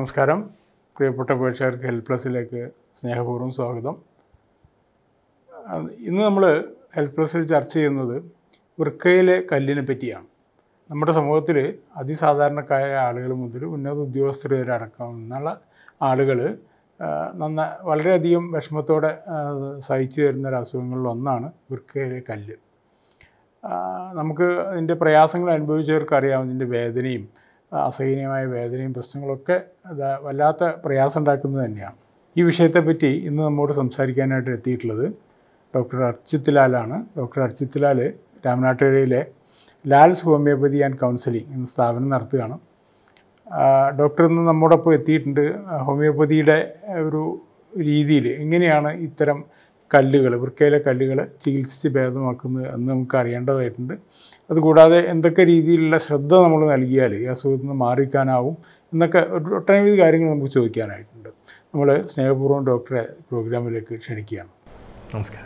നമസ്കാരം പ്രിയപ്പെട്ട പേക്ഷകർക്ക് ഹെൽത്ത് പ്ലസിലേക്ക് സ്നേഹപൂർവ്വം സ്വാഗതം അത് ഇന്ന് നമ്മൾ ഹെൽത്ത് പ്ലസിൽ ചർച്ച ചെയ്യുന്നത് വൃക്കയിലെ കല്ലിനെ പറ്റിയാണ് നമ്മുടെ സമൂഹത്തിൽ അതിസാധാരണക്കാരായ ആളുകൾ മുതൽ ഉന്നത ഉദ്യോഗസ്ഥർ വരെ അടക്കമുള്ള ആളുകൾ നന്ന വളരെയധികം വിഷമത്തോടെ ആ, സഹിച്ചു വരുന്ന ഒരു അസുഖങ്ങളിൽ ഒന്നാണ് വൃക്കയിലെ കല്ല് ആ, നമുക്ക് അതിൻ്റെ പ്രയാസങ്ങൾ അനുഭവിച്ചവർക്ക് അറിയാം ഇതിൻ്റെ വേദനയും ആ, അസഹനീയമായ വേദനയും പ്രശ്നങ്ങളൊക്കെ അത് വല്ലാത്ത പ്രയാസം ഉണ്ടാക്കുന്നത് തന്നെയാണ് ഈ വിഷയത്തെപ്പറ്റി ഇന്ന് നമ്മോട് സംസാരിക്കാനായിട്ട് എത്തിയിട്ടുള്ളത് ഡോക്ടർ അർച്ചിത് ലാലാണ് ഡോക്ടർ അർച്ചിത് ലാൽ രാമനാട്ടുകരയിലെ ലാൽസ് ഹോമിയോപ്പതി ആൻഡ് കൗൺസിലിംഗ് എന്ന സ്ഥാപനം നടത്തുകയാണ് ആ, ഡോക്ടർ ഇന്ന് നമ്മോടൊപ്പം എത്തിയിട്ടുണ്ട് ആ, ഹോമിയോപ്പതിയുടെ ഒരു രീതിയിൽ എങ്ങനെയാണ് ഇത്തരം കല്ലുകൾ വൃക്കയിലെ കല്ലുകൾ ചികിത്സിച്ച് ഭേദമാക്കുന്നത് എന്ന് നമുക്ക് അറിയേണ്ടതായിട്ടുണ്ട് അതുകൂടാതെ എന്തൊക്കെ രീതിയിലുള്ള ശ്രദ്ധ നമ്മൾ നൽകിയാൽ ഈ അസുഖത്തിൽ നിന്ന് മാറിക്കാനാവും എന്നൊക്കെ ഒരു ഒട്ടനവധി കാര്യങ്ങൾ നമുക്ക് ചോദിക്കാനായിട്ടുണ്ട് നമ്മൾ സ്നേഹപൂർവ്വം ഡോക്ടറെ പ്രോഗ്രാമിലേക്ക് ക്ഷണിക്കുകയാണ് നമസ്കാരം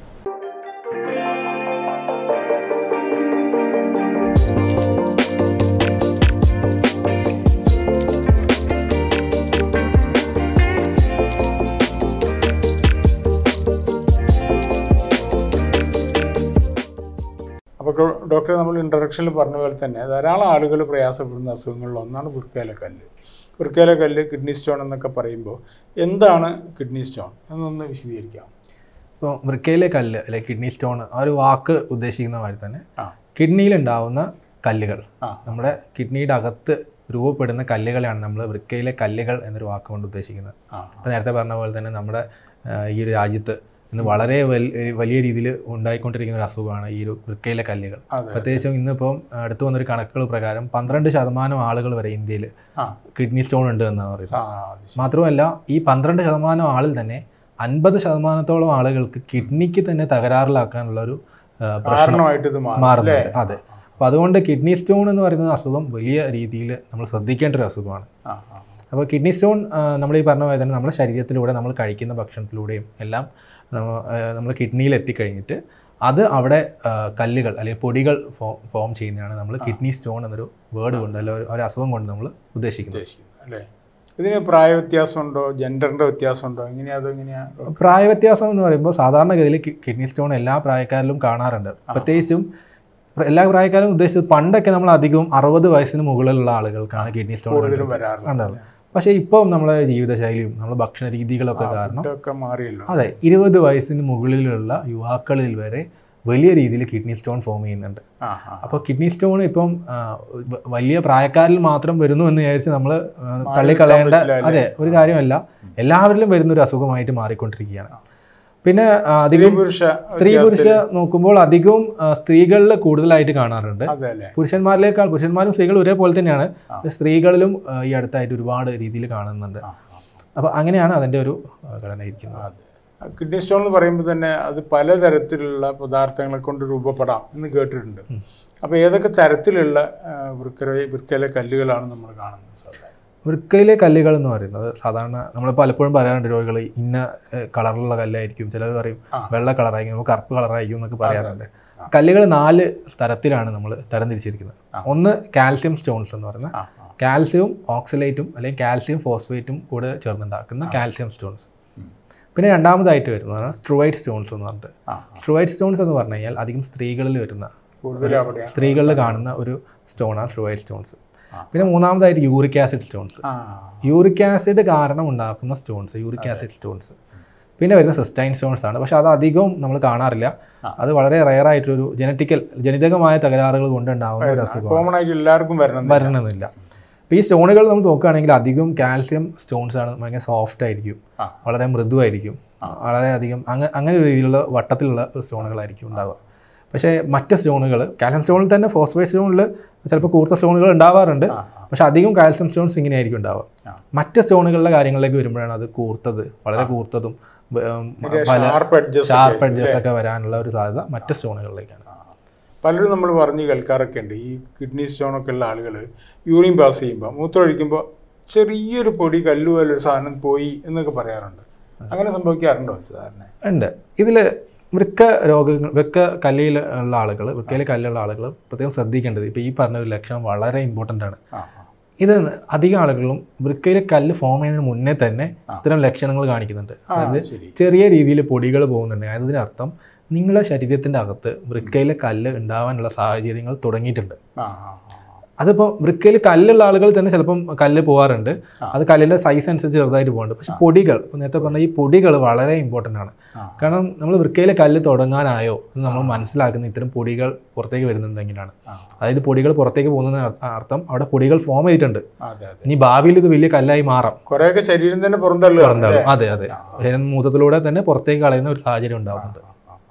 അപ്പോൾ ഡോക്ടർ നമ്മൾ ഇൻട്രഡക്ഷനിൽ പറഞ്ഞ പോലെ തന്നെ ധാരാളം ആളുകൾ പ്രയാസപ്പെടുന്ന അസുഖങ്ങളിൽ ഒന്നാണ് വൃക്കയിലെ കല്ല് വൃക്കയിലെ കല്ല് കിഡ്നി സ്റ്റോൺ എന്നൊക്കെ പറയുമ്പോൾ എന്താണ് കിഡ്നി സ്റ്റോൺ എന്നൊന്ന് വിശദീകരിക്കാം ഇപ്പോൾ വൃക്കയിലെ കല്ല് അല്ലെ കിഡ്നി സ്റ്റോൺ ആ ഒരു വാക്ക് ഉദ്ദേശിക്കുന്ന മാതിരി തന്നെ ആ കിഡ്നിയിൽ ഉണ്ടാവുന്ന കല്ലുകൾ ആ. നമ്മുടെ കിഡ്നിയുടെ അകത്ത് രൂപപ്പെടുന്ന കല്ലുകളെയാണ് നമ്മൾ വൃക്കയിലെ കല്ലുകൾ എന്നൊരു വാക്ക് കൊണ്ട് ഉദ്ദേശിക്കുന്നത് ആ അപ്പോൾ നേരത്തെ പറഞ്ഞ പോലെ തന്നെ നമ്മുടെ ആ, ഈ ഒരു രാജ്യത്ത് ഇന്ന് വളരെ വൽ- വലിയ രീതിയിൽ ഉണ്ടായിക്കൊണ്ടിരിക്കുന്ന ഒരു അസുഖമാണ് ഈ ഒരു വൃക്കയിലെ കല്ലുകൾ അതെ പ്രത്യേകിച്ചും ഇന്നിപ്പം അടുത്ത് വന്നൊരു കണക്കുകൾ പ്രകാരം പന്ത്രണ്ട് ശതമാനം ആളുകൾ വരെ ഇന്ത്യയിൽ ആ കിഡ്നി സ്റ്റോൺ ഉണ്ട് എന്നാണ് പറയുന്നത് ആ അത് ശരി. മാത്രമല്ല ഈ പന്ത്രണ്ട് ശതമാനം ആളിൽ തന്നെ അൻപത് ശതമാനത്തോളം ആളുകൾക്ക് കിഡ്നിക്ക് തന്നെ തകരാറിലാക്കാനുള്ള ഒരു ആ, പ്രശ്നം കാരണമായിട്ട് ഇത് മാറും മാറുന്നുണ്ട് അതെ അപ്പോൾ അതുകൊണ്ട് കിഡ്നി സ്റ്റോൺ എന്ന് പറയുന്ന അസുഖം വലിയ രീതിയിൽ നമ്മൾ ശ്രദ്ധിക്കേണ്ട ഒരു അസുഖമാണ് ആ ആ ആ അപ്പോൾ കിഡ്നി സ്റ്റോൺ നമ്മൾ ഈ പറഞ്ഞ പോലെ തന്നെ നമ്മുടെ ശരീരത്തിലൂടെ നമ്മൾ കഴിക്കുന്ന ഭക്ഷണത്തിലൂടെയും എല്ലാം നമ്മ- ആ, നമ്മുടെ കിഡ്നിയിൽ എത്തിക്കഴിഞ്ഞിട്ട് അത് അവിടെ ആ, കല്ലുകൾ അല്ലെങ്കിൽ പൊടികൾ ഫോം ഫോം ചെയ്യുന്നതാണ് നമ്മൾ കിഡ്നി സ്റ്റോൺ എന്നൊരു വേർഡ് കൊണ്ട് അല്ലെങ്കിൽ ഒരു- ഒരു അസുഖം കൊണ്ട് നമ്മൾ ഉദ്ദേശിക്കുന്നത് ഉദ്ദേശിക്കുന്നത് അല്ലേ ഇതിന് പ്രായ വ്യത്യാസമുണ്ടോ ജെൻഡറിൻ്റെ വ്യത്യാസമുണ്ടോ എങ്ങനെയാ അത് എങ്ങനെയാ പ്രായ വ്യത്യാസം എന്ന് പറയുമ്പോൾ സാധാരണഗതിയിൽ കി- കിഡ്നി സ്റ്റോൺ എല്ലാ പ്രായക്കാരിലും കാണാറുണ്ട് പ്രത്യേകിച്ചും എല്ലാ പ്രായക്കാരും ഉദ്ദേശിച്ചത് പണ്ടൊക്കെ നമ്മൾ അധികവും അറുപത് വയസ്സിന് മുകളിലുള്ള ആളുകൾക്കാണ് കിഡ്നി സ്റ്റോൺ കൂടുതലും വരാറുണ്ട് ഉണ്ടാവുക പക്ഷേ ഇപ്പോൾ നമ്മളെ ജീവിതശൈലിയും നമ്മുടെ ഭക്ഷണ രീതികളൊക്കെ കാരണം ഇതൊക്കെ മാറിയല്ലോ അതെ ഇരുപത് വയസ്സിന് മുകളിലുള്ള യുവാക്കളിൽ വരെ വലിയ രീതിയിൽ കിഡ്നി സ്റ്റോൺ ഫോം ചെയ്യുന്നുണ്ട് ആ ആ അപ്പോൾ കിഡ്നി സ്റ്റോൺ ഇപ്പം ആ, വ- വലിയ പ്രായക്കാരിൽ മാത്രം വരുന്നു എന്ന് വിചാരിച്ച് നമ്മൾ തള്ളിക്കളയേണ്ട പറ്റില്ല അതെ ഒരു കാര്യമല്ല എല്ലാവരിലും വരുന്ന ഒരു അസുഖമായിട്ട് മാറിക്കൊണ്ടിരിക്കുകയാണ് പിന്നെ ആ, അധികം പുരുഷ സ്ത്രീ പുരുഷ നോക്കുമ്പോൾ അധികവും ആ, സ്ത്രീകളിൽ കൂടുതലായിട്ട് കാണാറുണ്ട് അതെ അല്ലേ പുരുഷന്മാരിലേക്കാൾ പുരുഷന്മാരും സ്ത്രീകളും ഒരേപോലെ തന്നെയാണ് സ്ത്രീകളിലും ആ, ഈ അടുത്തായിട്ട് ഒരുപാട് രീതിയിൽ കാണുന്നുണ്ട് ആ, അപ്പോൾ അങ്ങനെയാണ് അതിൻ്റെ ഒരു ആ, ഘടന ഇരിക്കുന്നത് അതെ കിഡ്നി സ്റ്റോൺ എന്ന് പറയുമ്പോൾ തന്നെ അത് പലതരത്തിലുള്ള പദാർത്ഥങ്ങളെ കൊണ്ട് രൂപപ്പെടാം എന്ന് കേട്ടിട്ടുണ്ട് അപ്പോൾ ഏതൊക്കെ തരത്തിലുള്ള ആ, വൃക്ക വൃക്കയിലെ കല്ലുകളാണ് നമ്മൾ കാണുന്നത് സാധാരണ വൃക്കയിലെ കല്ലുകൾ എന്ന് പറയുന്നത് സാധാരണ നമ്മൾ പലപ്പോഴും പറയാറുണ്ട് രോഗികൾ ഇന്ന ഏഹ്, കളറിലുള്ള കല്ലായിരിക്കും ചിലർ പറയും ആ. വെള്ള കളറായിരിക്കും നമ്മൾ കറുപ്പ് കളറായിരിക്കും എന്നൊക്കെ പറയാറുണ്ട് കല്ലുകൾ നാല് തരത്തിലാണ് നമ്മൾ തരംതിരിച്ചിരിക്കുന്നത് ഒന്ന് കാൽസ്യം സ്റ്റോൺസ് എന്ന് പറയുന്നത് ആ ആ കാൽസ്യവും ഓക്സലേറ്റും അല്ലെങ്കിൽ കാൽസ്യം ഫോസ്ഫേറ്റും കൂടെ ചേർന്നുണ്ടാക്കുന്ന കാൽസ്യം സ്റ്റോൺസ് ഉം. പിന്നെ രണ്ടാമതായിട്ട് വരുന്നതാണ് സ്ട്രുവൈറ്റ് സ്റ്റോൺസ് എന്ന് പറഞ്ഞിട്ട് ആ സ്ട്രുവൈറ്റ് സ്റ്റോൺസ് എന്ന് പറഞ്ഞു കഴിഞ്ഞാൽ അധികം സ്ത്രീകളിൽ വരുന്ന കൂടുതലും അവിടെയാണ് സ്ത്രീകളിൽ കാണുന്ന ഒരു സ്റ്റോണാണ് സ്ട്രുവൈറ്റ് സ്റ്റോൺസ് ആ. പിന്നെ മൂന്നാമതായിട്ട് യൂറിക് ആസിഡ് സ്റ്റോൺസ് ആ യൂറിക് ആസിഡ് കാരണം ഉണ്ടാക്കുന്ന സ്റ്റോൺസ് യൂറിക് ആസിഡ് സ്റ്റോൺസ് പിന്നെ വരുന്ന സിസ്റ്റൈൻ സ്റ്റോൺസ് ആണ് പക്ഷെ അത് അധികവും നമ്മൾ കാണാറില്ല ആ. അത് വളരെ റെയർ ആയിട്ടൊരു ജനറ്റിക്കൽ ജനിതകമായ തകരാറുകൾ കൊണ്ടുണ്ടാവുന്ന ഒരു അസുഖം കോമൺ ആയിട്ട് എല്ലാവർക്കും വരണം എന്നില്ല. വരണമെന്നില്ല അപ്പോൾ ഈ സ്റ്റോണുകൾ നമ്മൾ നോക്കുകയാണെങ്കിൽ അധികം കാൽസ്യം സ്റ്റോൺസ് ആണ് ഭയങ്കര സോഫ്റ്റ് ആയിരിക്കും ആ. വളരെ മൃദുവായിരിക്കും വളരെ അധികം അങ്ങനെ അങ്ങനെ ഒരു രീതിയിലുള്ള വട്ടത്തിലുള്ള സ്റ്റോണുകളായിരിക്കും ഉണ്ടാവുക പക്ഷേ മറ്റ് സ്റ്റോണുകൾ കാൽസ്യം സ്റ്റോണിൽ തന്നെ ഫോസ്ഫേറ്റ് സ്റ്റോണിൽ ചിലപ്പോൾ കൂർത്ത സ്റ്റോണുകൾ ഉണ്ടാവാറുണ്ട് ആ, പക്ഷെ അധികം കാൽസ്യം സ്റ്റോൺസ് ഇങ്ങനെയായിരിക്കും ഉണ്ടാവുക ആ. മറ്റ് സ്റ്റോണുകളുടെ കാര്യങ്ങളിലേക്ക് വരുമ്പോഴാണ് അത് കൂർത്തത് വളരെ കൂർത്തതും ബ- ഉം, പല ഷാർപ്പ് എഡ്ജസ് ഷാർപ്പ് എഡ്ജസ് ഒക്കെ വരാനുള്ള ഒരു സാധ്യത മറ്റ് സ്റ്റോണുകളിലേക്കാണ് പലരും നമ്മൾ പറഞ്ഞ് കേൾക്കാറൊക്കെ ഉണ്ട് ഈ കിഡ്നി സ്റ്റോണൊക്കെ ഉള്ള ആളുകൾ യൂറിൻ പാസ് ചെയ്യുമ്പോൾ മൂത്രമൊഴിക്കുമ്പോൾ ചെറിയൊരു പൊടി കല്ല് പോലൊരു സാധനം പോയി എന്നൊക്കെ പറയാറുണ്ട് അങ്ങനെ സംഭവിക്കാറുണ്ടോ സാധാരണ ഉണ്ട് ഇതിൽ വൃക്ക രോഗങ്ങൾ വൃക്ക കല്ലിൽ ഉള്ള ആളുകൾ വൃക്കയിൽ കല്ലുള്ള ആളുകൾ പ്രത്യേകം ശ്രദ്ധിക്കേണ്ടത് ഇപ്പോൾ ഈ പറഞ്ഞ ഒരു ലക്ഷണം വളരെ ഇമ്പോർട്ടൻ്റ് ആണ് ആ ഇത് അധികം ആളുകളും വൃക്കയിലെ കല്ല് ഫോം ചെയ്യുന്നതിന് മുന്നേ തന്നെ ഇത്തരം ലക്ഷണങ്ങൾ കാണിക്കുന്നുണ്ട് ആ അതായത് ശരി ചെറിയ രീതിയിൽ പൊടികൾ പോകുന്നുണ്ട് അതിനർത്ഥം നിങ്ങളുടെ ശരീരത്തിൻ്റെ അകത്ത് വൃക്കയിലെ കല്ല് ഉണ്ടാവാനുള്ള സാഹചര്യങ്ങൾ തുടങ്ങിയിട്ടുണ്ട് ആ ആ ആ. അതിപ്പോൾ വൃക്കയിൽ കല്ലുള്ള ആളുകൾ തന്നെ ചിലപ്പം കല്ല് പോകാറുണ്ട് അത് കല്ലിൻ്റെ സൈസ് അനുസരിച്ച് ചെറുതായിട്ട് പോകുന്നുണ്ട് പക്ഷെ പൊടികൾ ഇപ്പോൾ നേരത്തെ പറഞ്ഞ ഈ പൊടികൾ വളരെ ഇമ്പോർട്ടൻ്റ് ആണ് ആ. കാരണം നമ്മൾ വൃക്കയിലെ കല്ല് തുടങ്ങാനായോ എന്ന് നമ്മൾ മനസ്സിലാക്കുന്ന ഇത്തരം പൊടികൾ പുറത്തേക്ക് വരുന്നുണ്ടെങ്കിലാണ് ആ. അതായത് പൊടികൾ പുറത്തേക്ക് പോകുന്നതിന് അർത്ഥ- അർത്ഥം അവിടെ പൊടികൾ ഫോം ചെയ്തിട്ടുണ്ട് അതെ അതെ ഇനി ഭാവിയിൽ ഇത് വലിയ കല്ലായി മാറാം കുറെയൊക്കെ ശരീരം തന്നെ പുറന്തള്ളുക പുറന്തള്ളും അതെ അതെ ശരീരം മൂത്രത്തിലൂടെ തന്നെ പുറത്തേക്ക് കളയുന്ന ഒരു സാഹചര്യം ഉണ്ടാകുന്നുണ്ട്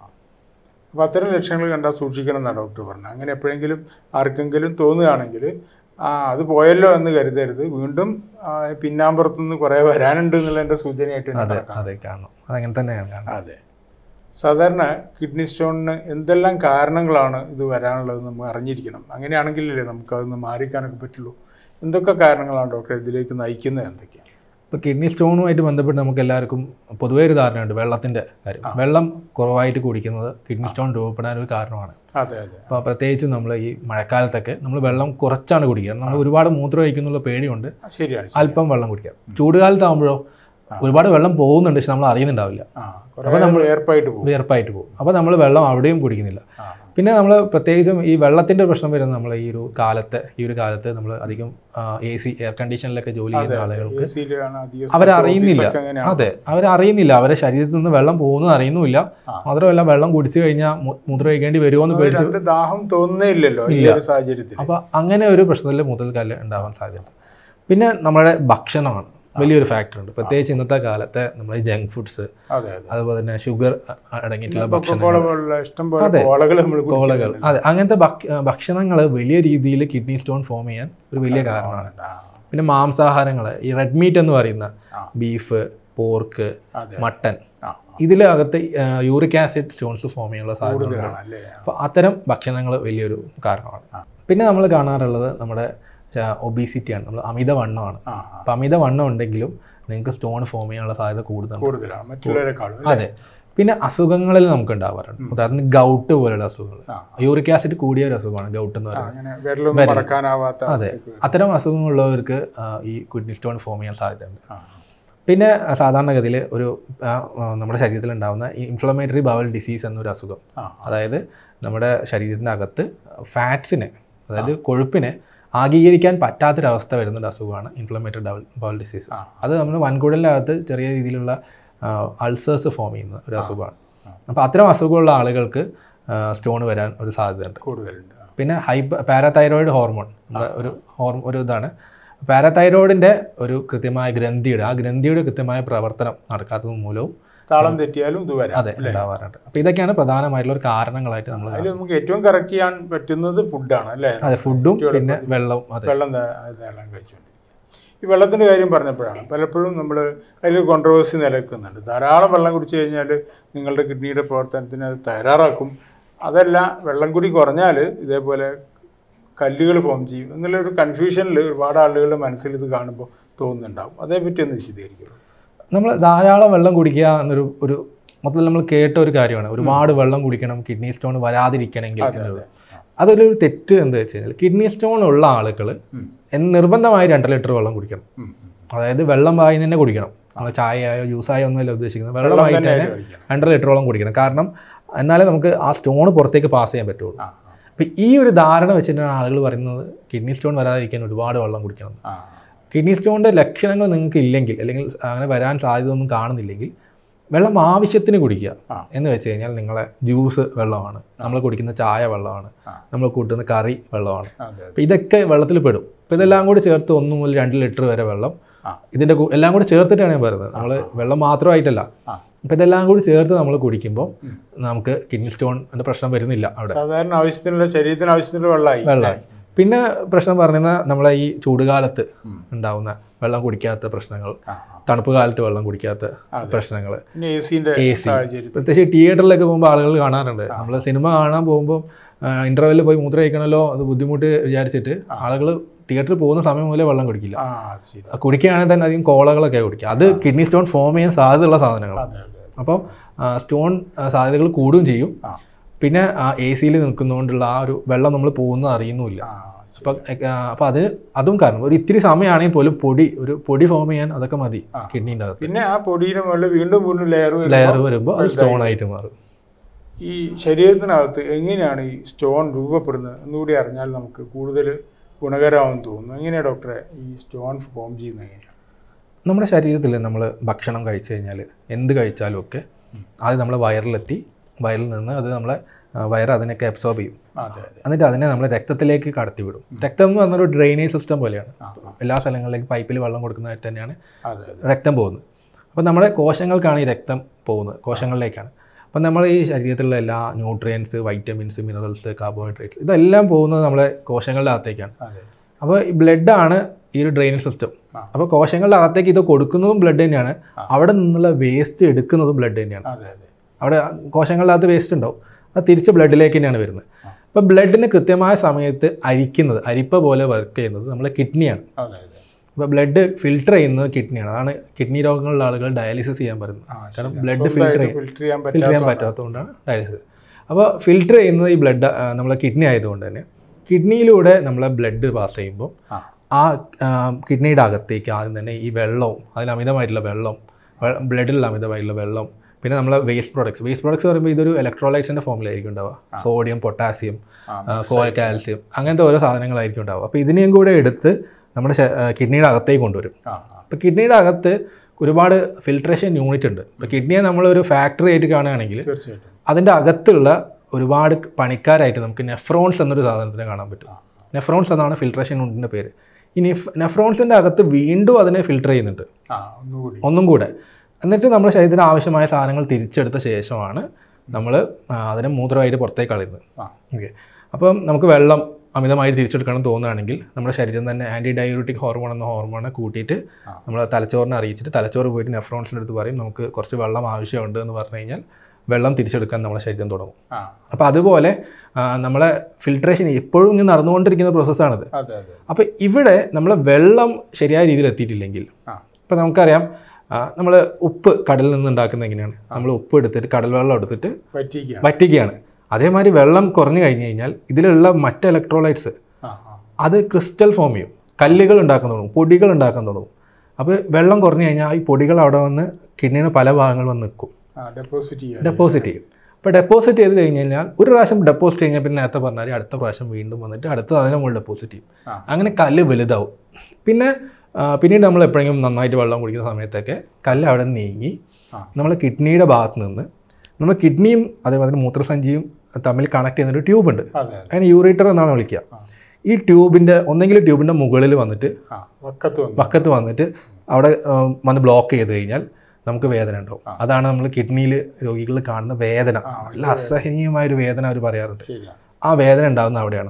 അപ്പോൾ അത്തരം ലക്ഷണങ്ങൾ കണ്ടാൽ സൂക്ഷിക്കണം എന്നാണ് ഡോക്ടർ പറഞ്ഞത് അങ്ങനെ എപ്പോഴെങ്കിലും ആർക്കെങ്കിലും തോന്നുകയാണെങ്കിൽ ആ അത് പോയല്ലോ എന്ന് കരുതരുത് വീണ്ടും ആ, പിന്നാമ്പുറത്ത് നിന്ന് കുറേ വരാനുണ്ട് എന്നുള്ളതിൻ്റെ സൂചനയായിട്ട് തന്നെ അതെ കണക്കാക്കാം. അതെ കാണണം അതങ്ങനെ തന്നെയാണ് കാണുന്നത് അതെ സാധാരണ കിഡ്നി സ്റ്റോണിന് എന്തെല്ലാം കാരണങ്ങളാണ് ഇത് വരാനുള്ളത് നമ്മൾ അറിഞ്ഞിരിക്കണം അങ്ങനെയാണെങ്കിലല്ലേ നമുക്കതൊന്ന് മാറിക്കാനൊക്കെ പറ്റുള്ളൂ എന്തൊക്കെ കാരണങ്ങളാണ് ഡോക്ടർ ഇതിലേക്ക് നയിക്കുന്നത് എന്തൊക്കെയാണ് ഇപ്പോൾ കിഡ്നി സ്റ്റോണുമായിട്ട് ബന്ധപ്പെട്ട് നമുക്ക് എല്ലാവർക്കും പൊതുവേ ഒരു ധാരണയുണ്ട് വെള്ളത്തിൻ്റെ കാര്യം വെള്ളം കുറവായിട്ട് കുടിക്കുന്നത് കിഡ്നി സ്റ്റോൺ രൂപപ്പെടാൻ ഒരു കാരണമാണ് അതെ അതെ അപ്പോൾ പ്രത്യേകിച്ചും നമ്മൾ ഈ മഴക്കാലത്തൊക്കെ നമ്മൾ വെള്ളം കുറച്ചാണ് കുടിക്കുക നമ്മൾ ഒരുപാട് മൂത്രം ഒഴിക്കുന്നുള്ള പേടിയുണ്ട് ആ, ശരിയാണ് ശരി. അല്പം വെള്ളം കുടിക്കുക ചൂടുകാലത്താകുമ്പോഴോ ഒരുപാട് വെള്ളം പോകുന്നുണ്ട് പക്ഷെ നമ്മൾ അറിയുന്നുണ്ടാവില്ല ആ കുറേ നമ്മൾ ഏർപ്പായിട്ട് പോകും വിയർപ്പായിട്ട് പോകും അപ്പോൾ നമ്മൾ വെള്ളം അവിടെയും കുടിക്കുന്നില്ല ആ പിന്നെ നമ്മൾ പ്രത്യേകിച്ചും ഈ വെള്ളത്തിൻ്റെ പ്രശ്നം വരുന്നത് നമ്മൾ ഈ ഒരു കാലത്ത് ഈ ഒരു കാലത്ത് നമ്മൾ അധികം എ സി എയർ കണ്ടീഷനിലൊക്കെ ജോലി ചെയ്യുന്ന ആളുകൾക്ക് എ സിയിലാണ് അധികം അവരറിയുന്നില്ല ഓഫീസൊക്കെ അങ്ങനെയാണ് അതെ അവരറിയുന്നില്ല അവരെ ശരീരത്തിൽ നിന്ന് വെള്ളം പോകുന്നത് അറിയുന്നുമില്ല മാത്രമല്ല വെള്ളം കുടിച്ചു കഴിഞ്ഞാൽ മു- മൂത്രം ഒഴിക്കേണ്ടി വരുമോ എന്ന് പേടിച്ച് രണ്ട് ദാഹം തോന്നുന്നേ ഇല്ലല്ലോ ഈ ഒരു സാഹചര്യത്തിൽ അപ്പോൾ അങ്ങനെ ഒരു പ്രശ്നത്തിൽ മുതൽ കല്ല് ഉണ്ടാവാൻ സാധ്യതയുണ്ട് പിന്നെ നമ്മുടെ ഭക്ഷണമാണ് വലിയൊരു ഫാക്ടർ ഉണ്ട് പ്രത്യേകിച്ച് ഇന്നത്തെ കാലത്തെ നമ്മുടെ ജങ്ക് ഫുഡ്സ് അതെ അതെ അതുപോലെ തന്നെ ഷുഗർ അടങ്ങിയിട്ടുള്ള ഭക്ഷണം കോള പോലുള്ള ഇഷ്ടം പോലെ കോളകൾ നമ്മൾ കോളകൾ അതെ അങ്ങനത്തെ ഭക്ഷണങ്ങൾ വലിയ രീതിയിൽ കിഡ്നി സ്റ്റോൺ ഫോം ചെയ്യാൻ ഒരു വലിയ കാരണമാണ് പിന്നെ മാംസാഹാരങ്ങൾ ഈ റെഡ് മീറ്റ് എന്ന് പറയുന്ന ആ. ബീഫ് പോർക്ക് അതെ മട്ടൻ ആ ഇതിലകത്ത് യൂറിക് ആസിഡ് സ്റ്റോൺസ് ഫോം ചെയ്യാനുള്ള സാധ്യത കൂടുതലാണ് അല്ലേ അപ്പോൾ അത്തരം ഭക്ഷണങ്ങൾ വലിയൊരു കാരണമാണ് പിന്നെ നമ്മൾ കാണാറുള്ളത് നമ്മുടെ ഒബീസിറ്റിയാണ് നമ്മൾ അമിതവണ്ണമാണ് ആ ആ. അപ്പോൾ അമിതവണ്ണം ഉണ്ടെങ്കിലും നിങ്ങൾക്ക് സ്റ്റോൺ ഫോം ചെയ്യാനുള്ള സാധ്യത കൂടുതലാണ് കൂടുതലാണ് മറ്റുള്ളവരെക്കാളും അതെ പിന്നെ അസുഖങ്ങളിൽ നമുക്ക് ഉണ്ടാവാറുണ്ട് ഉദാഹരണത്തിന് ഗൗട്ട് പോലുള്ള അസുഖങ്ങൾ ആ. യൂറിക് ആസിഡ് കൂടിയ ഒരു അസുഖമാണ് ഗൗട്ട് എന്ന് ആ, പറയുന്നത് അങ്ങനെ വിരലൊന്നും മടക്കാനാവാത്ത അവസ്ഥയ്ക്ക് വരും. അത്തരം അസുഖങ്ങളുള്ളവർക്ക് ആ, ഈ കിഡ്നി സ്റ്റോൺ ഫോം ചെയ്യാൻ സാധ്യതയുണ്ട് ആ. പിന്നെ ആ, സാധാരണഗതിയിൽ ഒരു ആ, ആ, നമ്മുടെ ശരീരത്തിൽ ഉണ്ടാകുന്ന ഈ ഇൻഫ്ലമേറ്ററി ബവൽ ഡിസീസ് എന്നൊരു അസുഖം ആ. അതായത് നമ്മുടെ ശരീരത്തിൻ്റെ അകത്ത് ഫാറ്റ്സിനെ അതായത് കൊഴുപ്പിനെ ആഗീകരിക്കാൻ പറ്റാത്തൊരവസ്ഥ വരുന്നൊരു അസുഖമാണ് ഇൻഫ്ലമേറ്ററി ഡബൽ ബവൽ ഡിസീസ് ആ. അത് നമ്മുടെ വൻകുടലിൻ്റെ അകത്ത് ചെറിയ രീതിയിലുള്ള അൾസേഴ്സ് ഫോം ചെയ്യുന്ന ഒരു അസുഖമാണ് അപ്പോൾ അത്തരം അസുഖമുള്ള ആളുകൾക്ക് സ്റ്റോൺ വരാൻ ഒരു സാധ്യതയുണ്ട് കൂടുതലുണ്ട് ആ. പിന്നെ ഹൈപ്പ പാരാതൈറോയിഡ് ഹോർമോൺ നമ്മുടെ ഒരു ഹോർമോ ഒരു ഇതാണ് പാരാതൈറോയിഡിൻ്റെ ഒരു കൃത്യമായ ഗ്രന്ഥിയുടെ ആ ഗ്രന്ഥിയുടെ കൃത്യമായ പ്രവർത്തനം നടക്കാത്തത് മൂലവും താളം തെറ്റിയാലും ഇത് വരാം അതെ ഉണ്ടാവാറുണ്ട് അപ്പോൾ ഇതൊക്കെയാണ് പ്രധാനമായിട്ടുള്ള ഒരു കാരണങ്ങളായിട്ട് നമ്മൾ അതിൽ നമുക്ക് ഏറ്റവും കറക്റ്റ് ചെയ്യാൻ പറ്റുന്നത് ഫുഡാണ് അല്ലേ അതെ ഫുഡും പിന്നെ വെള്ളവും അതെ വെള്ളം ധാ- ധാരാളം കഴിച്ചുകൊണ്ടിരിക്കുക ഈ വെള്ളത്തിൻ്റെ കാര്യം പറഞ്ഞപ്പോഴാണ് പലപ്പോഴും നമ്മൾ അതിൽ കോൺട്രവേഴ്സി നിലനിൽക്കുന്നുണ്ട് ധാരാളം വെള്ളം കുടിച്ചു കഴിഞ്ഞാൽ നിങ്ങളുടെ കിഡ്നിയുടെ പ്രവർത്തനത്തിന് അത് തയ്യാറാക്കും അതല്ല വെള്ളം കൂടി കുറഞ്ഞാൽ ഇതേപോലെ കല്ലുകൾ ഫോം ചെയ്യും എന്നുള്ളൊരു കൺഫ്യൂഷനിൽ ഒരുപാട് ആളുകളുടെ മനസ്സിൽ ഇത് കാണുമ്പോൾ തോന്നുന്നുണ്ടാവും അതേപറ്റി ഒന്ന് വിശദീകരിക്കുള്ളൂ നമ്മൾ ധാരാളം വെള്ളം കുടിക്കുക എന്നൊരു ഒരു മൊത്തത്തിൽ നമ്മൾ കേട്ട ഒരു കാര്യമാണ് ഒരുപാട് വെള്ളം കുടിക്കണം കിഡ്നി സ്റ്റോൺ വരാതിരിക്കണമെങ്കിൽ എന്നുള്ളത് അതിലൊരു തെറ്റ് എന്താ വെച്ച് കഴിഞ്ഞാൽ കിഡ്നി സ്റ്റോൺ ഉള്ള ആളുകൾ നിർബന്ധമായി രണ്ട് ലിറ്റർ വെള്ളം കുടിക്കണം ഉം, ഉം. അതായത് വെള്ളം വായി തന്നെ കുടിക്കണം നമ്മൾ ചായയോ ജ്യൂസായോ ഒന്നുമല്ല ഉദ്ദേശിക്കുന്നത് വെള്ളമായി തന്നെ തന്നെ കഴിക്കണം. രണ്ടര ലിറ്ററോളം കുടിക്കണം കാരണം എന്നാലേ നമുക്ക് ആ സ്റ്റോൺ പുറത്തേക്ക് പാസ് ചെയ്യാൻ പറ്റുള്ളൂ ആ അപ്പം ഈ ഒരു ധാരണ വെച്ചിട്ടാണ് ആളുകൾ പറയുന്നത് കിഡ്നി സ്റ്റോൺ വരാതിരിക്കാൻ ഒരുപാട് വെള്ളം കുടിക്കണം എന്ന്. ആ കിഡ്നി സ്റ്റോണിൻ്റെ ലക്ഷണങ്ങൾ നിങ്ങൾക്ക് ഇല്ലെങ്കിൽ അല്ലെങ്കിൽ അങ്ങനെ വരാൻ സാധ്യത ഒന്നും കാണുന്നില്ലെങ്കിൽ വെള്ളം ആവശ്യത്തിന് കുടിക്കുക ആ. എന്ന് വെച്ച് കഴിഞ്ഞാൽ നിങ്ങളെ ജ്യൂസ് വെള്ളമാണ് നമ്മൾ കുടിക്കുന്ന ചായ വെള്ളമാണ് ആ. നമ്മൾ കൂട്ടുന്ന കറി വെള്ളമാണ് അതെ അതെ അപ്പോൾ ഇതൊക്കെ വെള്ളത്തിൽ പെടും അപ്പോൾ ഇതെല്ലാം കൂടി ചേർത്ത് ഒന്ന് മുതൽ രണ്ട് ലിറ്റർ വരെ വെള്ളം ആ. ഇതിൻ്റെ കൂ- എല്ലാം കൂടി ചേർത്തിട്ടാണ് ഞാൻ പറയുന്നത് നമ്മൾ വെള്ളം മാത്രമായിട്ടല്ല ആ. അപ്പോൾ ഇതെല്ലാം കൂടി ചേർത്ത് നമ്മൾ കുടിക്കുമ്പോൾ നമുക്ക് കിഡ്നി സ്റ്റോണിൻ്റെ പ്രശ്നം വരുന്നില്ല അവിടെ സാധാരണ ആവശ്യത്തിനുള്ള ശരീരത്തിന് ആവശ്യത്തിനുള്ള വെള്ളമായി വെള്ളമായി പിന്നെ പ്രശ്നം പറയുന്ന നമ്മളെ ഈ ചൂടുകാലത്ത് ഉണ്ടാവുന്ന വെള്ളം കുടിക്കാത്ത പ്രശ്നങ്ങൾ ആ, തണുപ്പ് കാലത്ത് വെള്ളം കുടിക്കാത്ത പ്രശ്നങ്ങൾ പിന്നെ എ സിൻ്റെ എ സി സാഹചര്യം പ്രത്യേകിച്ച് തിയേറ്ററിലൊക്കെ പോകുമ്പോൾ ആളുകൾ കാണാറുണ്ട് നമ്മൾ സിനിമ കാണാൻ പോകുമ്പോൾ ഇൻ്റർവെല്ലിൽ പോയി മൂത്രം കഴിക്കണമല്ലോ അത് ബുദ്ധിമുട്ട് വിചാരിച്ചിട്ട് ആളുകൾ തിയേറ്ററിൽ പോകുന്ന സമയം മുതലേ വെള്ളം കുടിക്കില്ല ആ അത് ശരി കുടിക്കുകയാണെങ്കിൽ തന്നെ അധികം കോളകളൊക്കെ കുടിക്കുക അത് കിഡ്നി സ്റ്റോൺ ഫോം ചെയ്യാൻ സാധ്യതയുള്ള സാധനങ്ങളാണ് അതെ അതെ അപ്പോൾ സ്റ്റോൺ സാധ്യതകൾ കൂടുകയും ചെയ്യും ആ. പിന്നെ എ സിയിൽ നിൽക്കുന്നതുകൊണ്ടുള്ള ആ ഒരു വെള്ളം നമ്മൾ പോകുന്നത് അറിയുന്നുമില്ല ആ അപ്പം അപ്പോൾ അത് അതും കാരണം ഒരു ഇത്തിരി സമയമാണെങ്കിൽ പോലും പൊടി ഒരു പൊടി ഫോം ചെയ്യാൻ അതൊക്കെ മതി ആ. കിഡ്നീൻ്റെ അകത്ത് പിന്നെ ആ പൊടിയുടെ മുകളിൽ വീണ്ടും വീണ്ടും ലെയർ ലെയർ വരുമ്പോൾ അത് സ്റ്റോൺ ആയിട്ട് മാറും ഈ ശരീരത്തിനകത്ത് എങ്ങനെയാണ് ഈ സ്റ്റോൺ രൂപപ്പെടുന്നത് എന്നുകൂടി അറിഞ്ഞാൽ നമുക്ക് കൂടുതൽ ഗുണകരമാണെന്ന് തോന്നുന്നു എങ്ങനെയാണ് ഡോക്ടറെ ഈ സ്റ്റോൺ ഫോം ചെയ്യുന്നത് എങ്ങനെയാണ് നമ്മുടെ ശരീരത്തിൽ നമ്മൾ ഭക്ഷണം കഴിച്ചു കഴിഞ്ഞാൽ എന്ത് കഴിച്ചാലും ഒക്കെ ആദ്യം നമ്മൾ വയറിലെത്തി വയറിൽ നിന്ന് അത് നമ്മളെ ആ, വയറ് അതിനൊക്കെ അബ്സോർബ് ചെയ്യും അതെ അതെ എന്നിട്ട് അതിനെ നമ്മൾ രക്തത്തിലേക്ക് കടത്തിവിടും രക്തം എന്ന് പറഞ്ഞൊരു ഡ്രെയിനേജ് സിസ്റ്റം പോലെയാണ് ആ ആ, എല്ലാ സ്ഥലങ്ങളിലേക്ക് പൈപ്പിൽ വെള്ളം കൊടുക്കുന്നതായിട്ട് തന്നെയാണ് അതെ അതെ രക്തം പോകുന്നത് അപ്പോൾ നമ്മുടെ കോശങ്ങൾക്കാണ് ഈ രക്തം പോകുന്നത് കോശങ്ങളിലേക്കാണ് അപ്പം നമ്മൾ ഈ ശരീരത്തിലുള്ള എല്ലാ ന്യൂട്രിയൻസ് വൈറ്റമിൻസ് മിനറൽസ് കാർബോഹൈഡ്രേറ്റ്സ് ഇതെല്ലാം പോകുന്നത് നമ്മളെ കോശങ്ങളുടെ അകത്തേക്കാണ് അതെ അപ്പോൾ ഈ ബ്ലഡാണ് ഈ ഒരു ഡ്രെയിനേജ് സിസ്റ്റം ആ. അപ്പോൾ കോശങ്ങളുടെ അകത്തേക്ക് ഇത് കൊടുക്കുന്നതും ബ്ലഡ് തന്നെയാണ് അവിടെ നിന്നുള്ള വേസ്റ്റ് എടുക്കുന്നതും ബ്ലഡ് തന്നെയാണ് അതെ അതെ അവിടെ കോശങ്ങളുടെ അകത്ത് വേസ്റ്റ് ഉണ്ടാവും അത് തിരിച്ച് ബ്ലഡിലേക്ക് തന്നെയാണ് വരുന്നത് അപ്പോൾ ബ്ലഡിന് കൃത്യമായ സമയത്ത് അരിക്കുന്നത് അരിപ്പ പോലെ വർക്ക് ചെയ്യുന്നത് നമ്മളെ കിഡ്നിയാണ് അതെ അതെ അപ്പോൾ ബ്ലഡ് ഫിൽട്ടർ ചെയ്യുന്നത് കിഡ്നിയാണ് അതാണ് കിഡ്നി രോഗങ്ങളുള്ള ആളുകൾ ഡയാലിസിസ് ചെയ്യാൻ പറയുന്നത് ആ, കാരണം ശരിയാ. ബ്ലഡ് സ്വന്തമായിട്ട് ഫിൽട്ടർ ഫിൽറ്റർ ചെയ്യാൻ ഫിൽട്ടർ ചെയ്യാൻ പറ്റാത്ത പറ്റാത്തതുകൊണ്ടാണ് ഡയാലിസിസ് അപ്പോൾ ഫിൽട്ടർ ചെയ്യുന്നത് ഈ ബ്ലഡ് നമ്മളെ കിഡ്നി ആയതുകൊണ്ട് തന്നെ കിഡ്നിയിലൂടെ നമ്മളെ ബ്ലഡ് പാസ് ചെയ്യുമ്പോൾ ആ ആ ആ, കിഡ്നിയുടെ അകത്തേക്ക് ആദ്യം തന്നെ ഈ വെള്ളവും അതിൽ അമിതമായിട്ടുള്ള വെള്ളം വെ- ബ്ലഡിലുള്ള അമിതമായിട്ടുള്ള വെള്ളം പിന്നെ നമ്മളെ വേസ്റ്റ് പ്രോഡക്ട്സ് വേസ്റ്റ് പ്രോഡക്ട്സ് പറയുമ്പോൾ ഇതൊരു ഇലക്ട്രോലൈറ്റ്സിൻ്റെ ഫോമിലായിരിക്കും ഉണ്ടാവുക സോഡിയം പൊട്ടാസ്യം ആ, കാൽസ്യം അങ്ങനത്തെ ഓരോ സാധനങ്ങളായിരിക്കും ഉണ്ടാവുക അപ്പോൾ ഇതിനെയും കൂടെ എടുത്ത് നമ്മുടെ ശ- ആ, കിഡ്നിയുടെ അകത്തേക്ക് കൊണ്ടുവരും ആ ആ ഇപ്പോൾ കിഡ്നിയുടെ അകത്ത് ഒരുപാട് ഫിൽട്രേഷൻ യൂണിറ്റ് ഉണ്ട് ഇപ്പോൾ കിഡ്നിയെ നമ്മളൊരു ഫാക്ടറി ആയിട്ട് കാണുകയാണെങ്കിൽ തീർച്ചയായിട്ടും അതിൻ്റെ അകത്തുള്ള ഒരുപാട് പണിക്കാരായിട്ട് നമുക്ക് നെഫ്രോൺസ് എന്നൊരു സാധനത്തിനെ കാണാൻ പറ്റും നെഫ്രോൺസ് എന്നാണ് ഫിൽട്രേഷൻ യൂണിറ്റിൻ്റെ പേര് ഈ നെഫ് നെഫ്രോൺസിൻ്റെ അകത്ത് വീണ്ടും അതിനെ ഫിൽട്ടർ ചെയ്യുന്നുണ്ട് ആ ഒന്നുകൂടി ഒന്നും കൂടെ എന്നിട്ട് നമ്മുടെ ശരീരത്തിന് ആവശ്യമായ സാധനങ്ങൾ തിരിച്ചെടുത്ത ശേഷമാണ് നമ്മൾ അതിനെ മൂത്രമായിട്ട് പുറത്തേക്ക് കളയുന്നത് ആ ഓക്കെ അപ്പം നമുക്ക് വെള്ളം അമിതമായിട്ട് തിരിച്ചെടുക്കണം തോന്നുകയാണെങ്കിൽ നമ്മുടെ ശരീരം തന്നെ ആൻറ്റി ഡയൂറിറ്റിക് ഹോർമോൺ എന്ന ഹോർമോണെ കൂട്ടിയിട്ട് ആ. നമ്മൾ തലച്ചോറിനെ അറിയിച്ചിട്ട് തലച്ചോറ് പോയിട്ട് നെഫ്രോൺസിൻ്റെ അടുത്ത് പറയും നമുക്ക് കുറച്ച് വെള്ളം ആവശ്യമുണ്ട് എന്ന് പറഞ്ഞു കഴിഞ്ഞാൽ വെള്ളം തിരിച്ചെടുക്കാൻ നമ്മുടെ ശരീരം തുടങ്ങും ആ അപ്പോൾ അതുപോലെ ആ, നമ്മളെ ഫിൽട്രേഷൻ എപ്പോഴും ഇങ്ങനെ നടന്നുകൊണ്ടിരിക്കുന്ന പ്രോസസ്സാണിത് അതെ അതെ അപ്പോൾ ഇവിടെ നമ്മൾ വെള്ളം ശരിയായ രീതിയിൽ എത്തിയിട്ടില്ലെങ്കിൽ ആ ഇപ്പോൾ നമുക്കറിയാം നമ്മൾ ഉപ്പ് കടലിൽ നിന്ന് ഉണ്ടാക്കുന്നത് എങ്ങനെയാണ് നമ്മൾ ഉപ്പ് എടുത്തിട്ട് കടൽ വെള്ളം എടുത്തിട്ട് പറ്റിക്കുകയാണ് വറ്റിക്കുകയാണ് അതേമാതിരി വെള്ളം കുറഞ്ഞു കഴിഞ്ഞ് കഴിഞ്ഞാൽ ഇതിലുള്ള മറ്റ് ഇലക്ട്രോലൈറ്റ്സ് ആ ആ അത് ക്രിസ്റ്റൽ ഫോം ചെയ്യും കല്ലുകൾ ഉണ്ടാക്കാൻ തുടങ്ങും പൊടികൾ ഉണ്ടാക്കാൻ തുടങ്ങും അപ്പോൾ വെള്ളം കുറഞ്ഞു കഴിഞ്ഞാൽ ഈ പൊടികൾ അവിടെ വന്ന് കിഡ്നിയുടെ പല ഭാഗങ്ങൾ വന്ന് നിൽക്കും ആ ഡെപ്പോസിറ്റ് ചെയ്യാൻ ഡെപ്പോസിറ്റ് ചെയ്യും അപ്പോൾ ഡെപ്പോസിറ്റ് ചെയ്ത് കഴിഞ്ഞ് കഴിഞ്ഞാൽ ഒരു പ്രാവശ്യം ഡെപ്പോസിറ്റ് കഴിഞ്ഞാൽ പിന്നെ നേരത്തെ പറഞ്ഞാൽ അടുത്ത പ്രാവശ്യം വീണ്ടും വന്നിട്ട് അടുത്ത അതിനെ മുകളിൽ ഡെപ്പോസിറ്റ് ചെയ്യും ആ. അങ്ങനെ കല്ല് വലുതാവും പിന്നെ ആ, പിന്നീട് നമ്മൾ എപ്പോഴെങ്കിലും നന്നായിട്ട് വെള്ളം കുടിക്കുന്ന സമയത്തൊക്കെ കല്ല് അവിടെ നിന്ന് നീങ്ങി ആ. നമ്മൾ കിഡ്നിയുടെ ഭാഗത്ത് നിന്ന് നമ്മൾ കിഡ്നിയും അതേമാതിരി മൂത്രസഞ്ചിയും തമ്മിൽ കണക്ട് ചെയ്യുന്നൊരു ട്യൂബ് ഉണ്ട് അതെ അതെ അതിന് യൂറേറ്റർ എന്നാണ് വിളിക്കുക ഈ ട്യൂബിൻ്റെ ഒന്നെങ്കിലും ട്യൂബിൻ്റെ മുകളിൽ വന്നിട്ട് ആ വക്കത്ത് വന്നു വക്കത്ത് വന്നിട്ട് അവിടെ ആ, വന്ന് ബ്ലോക്ക് ചെയ്ത് കഴിഞ്ഞാൽ നമുക്ക് വേദന ഉണ്ടാവും അതാണ് നമ്മൾ കിഡ്നിയിൽ രോഗികളിൽ കാണുന്ന വേദന നല്ല അസഹനീയമായ ഒരു വേദന അവർ പറയാറുണ്ട് ശരിയാണ് ആ വേദന ഉണ്ടാകുന്ന അവിടെയാണ്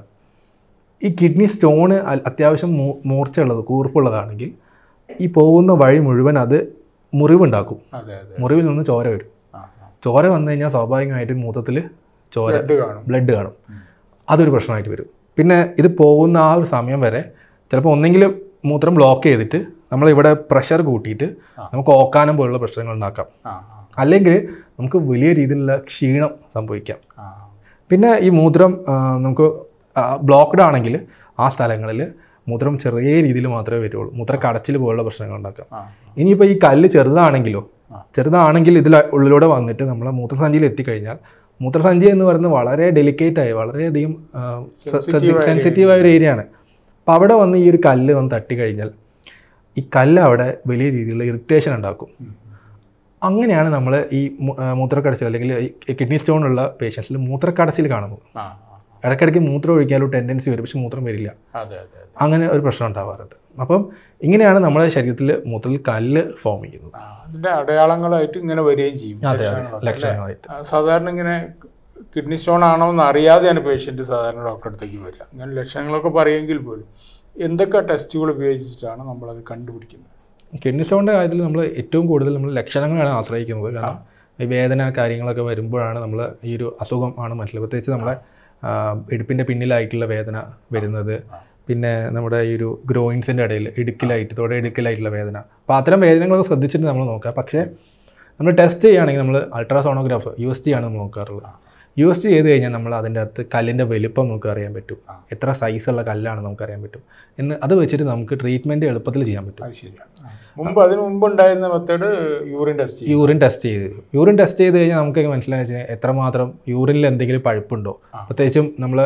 ഈ കിഡ്നി സ്റ്റോണ് അ- അത്യാവശ്യം മൂ മൂർച്ചയുള്ളത് കൂർപ്പുള്ളതാണെങ്കിൽ ഈ പോകുന്ന വഴി മുഴുവൻ അത് മുറിവുണ്ടാക്കും അതെ അതെ മുറിവിൽ നിന്ന് ചോര വരും ആ ആ ചോര വന്നു കഴിഞ്ഞാൽ സ്വാഭാവികമായിട്ടും മൂത്രത്തിൽ ചോര ബ്ലഡ് കാണും ബ്ലഡ് കാണും അതൊരു പ്രശ്നമായിട്ട് വരും പിന്നെ ഇത് പോകുന്ന ആ ഒരു സമയം വരെ ചിലപ്പോൾ ഒന്നെങ്കിൽ മൂത്രം ബ്ലോക്ക് ചെയ്തിട്ട് നമ്മളിവിടെ പ്രഷർ കൂട്ടിയിട്ട് നമുക്ക് ഓക്കാനം പോലുള്ള പ്രശ്നങ്ങൾ ഉണ്ടാക്കാം ആ ആ അല്ലെങ്കിൽ നമുക്ക് വലിയ രീതിയിലുള്ള ക്ഷീണം സംഭവിക്കാം ആ പിന്നെ ഈ മൂത്രം ആ, നമുക്ക് ബ്ലോക്ക്ഡ് ആണെങ്കിൽ ആ സ്ഥലങ്ങളിൽ മൂത്രം ചെറിയ രീതിയിൽ മാത്രമേ വരുള്ളൂ മൂത്ര കടച്ചിൽ പോലുള്ള പ്രശ്നങ്ങൾ ഉണ്ടാക്കാം ആ ഇനിയിപ്പോൾ ഈ കല്ല് ചെറുതാണെങ്കിലോ ആ. ചെറുതാണെങ്കിൽ ഇതിൽ ഉള്ളിലൂടെ വന്നിട്ട് നമ്മളെ മൂത്രസഞ്ചിയിൽ എത്തിക്കഴിഞ്ഞാൽ മൂത്രസഞ്ചി എന്ന് പറയുന്നത് വളരെ ഡെലിക്കേറ്റ് ആയി വളരെയധികം സെൻസിറ്റീവായ ഒരു ഏരിയ ആണ് അപ്പോൾ അവിടെ വന്ന് ഈ ഒരു കല്ല് വന്ന് തട്ടി കഴിഞ്ഞാൽ ഈ കല്ല് അവിടെ വലിയ രീതിയിലുള്ള ഇറിറ്റേഷൻ ഉണ്ടാക്കും അങ്ങനെയാണ് നമ്മൾ ഈ മൂ- ആ, മൂത്രക്കടച്ചിൽ അല്ലെങ്കിൽ ഈ കിഡ്നി സ്റ്റോൺ ഉള്ള പേഷ്യൻസിൽ മൂത്രക്കടച്ചിൽ കാണുന്നത് ആ ആ ഇടയ്ക്കിടയ്ക്ക് മൂത്രം ഒഴിക്കാനുള്ള ടെൻഡൻസി വരും പക്ഷെ മൂത്രം വരില്ല അതെ അതെ അതെ അങ്ങനെ ഒരു പ്രശ്നം ഉണ്ടാവാറുണ്ട് അപ്പം ഇങ്ങനെയാണ് നമ്മുടെ ശരീരത്തിൽ മൂത്രത്തിൽ കല്ല് ഫോം ചെയ്യുന്നത് ആ അതിന്റെ അടയാളങ്ങളായിട്ട് ഇങ്ങനെ വരികയും ചെയ്യും അതെ അതെ ലക്ഷണങ്ങളൊക്കെ. ലക്ഷണങ്ങളായിട്ട് ആ, സാധാരണ ഇങ്ങനെ കിഡ്നി സ്റ്റോൺ ആണോ എന്ന് അറിയാതെയാണ് പേഷ്യൻ്റ് സാധാരണ ഡോക്ടറെ അടുത്തേക്ക് വരിക ഇങ്ങനെ ലക്ഷണങ്ങളൊക്കെ പറയുമെങ്കിൽ പോലും എന്തൊക്കെ ടെസ്റ്റുകൾ ഉപയോഗിച്ചിട്ടാണ് നമ്മളത് കണ്ടുപിടിക്കുന്നത് കിഡ്നി സ്റ്റോണിൻ്റെ കാര്യത്തിൽ നമ്മൾ ഏറ്റവും കൂടുതൽ നമ്മൾ ലക്ഷണങ്ങളാണ് ആശ്രയിക്കുന്നത് കാരണം ഈ വേദന കാര്യങ്ങളൊക്കെ വരുമ്പോഴാണ് നമ്മൾ ഈ ഒരു അസുഖം ആണ് മനസ്സിലാവുക പ്രത്യേകിച്ച് നമ്മളെ ആ, ഇടുപ്പിൻ്റെ പിന്നിലായിട്ടുള്ള വേദന വരുന്നത് പിന്നെ നമ്മുടെ ഈ ഒരു ഗ്രോയിൻസിൻ്റെ ഇടയിൽ ഇടുക്കിലായിട്ട് തുട ഇടുക്കിലായിട്ടുള്ള വേദന അപ്പോൾ അത്തരം വേദനകളൊക്കെ ശ്രദ്ധിച്ചിട്ട് നമ്മൾ നോക്കുക പക്ഷേ നമ്മൾ ടെസ്റ്റ് ചെയ്യുകയാണെങ്കിൽ നമ്മൾ അൾട്രാസോണോഗ്രാഫ് യു എസ് ടി ആണ് നമ്മൾ നോക്കാറുള്ളത് യു എസ് ടി ചെയ്ത് കഴിഞ്ഞാൽ നമ്മൾ അതിൻ്റെ അകത്ത് കല്ലിൻ്റെ വലിപ്പം നമുക്ക് അറിയാൻ പറ്റും ആ. എത്ര സൈസുള്ള കല്ലാണ് നമുക്ക് അറിയാൻ പറ്റും എന്ന് അത് വെച്ചിട്ട് നമുക്ക് ട്രീറ്റ്മെൻറ്റ് എളുപ്പത്തിൽ ചെയ്യാൻ പറ്റും അത് ശരിയാണ് ആ. മുമ്പ് അതിന് മുമ്പ് ഉണ്ടായിരുന്ന മെത്തേഡ് യൂറിൻ ടെസ്റ്റ് ചെയ്യും യൂറിൻ ടെസ്റ്റ് ചെയ്ത് യൂറിൻ ടെസ്റ്റ് ചെയ്ത് കഴിഞ്ഞാൽ നമുക്ക് മനസ്സിലായി വെച്ചാൽ എത്രമാത്രം യൂറിനിൽ എന്തെങ്കിലും പഴുപ്പുണ്ടോ പ്രത്യേകിച്ചും നമ്മൾ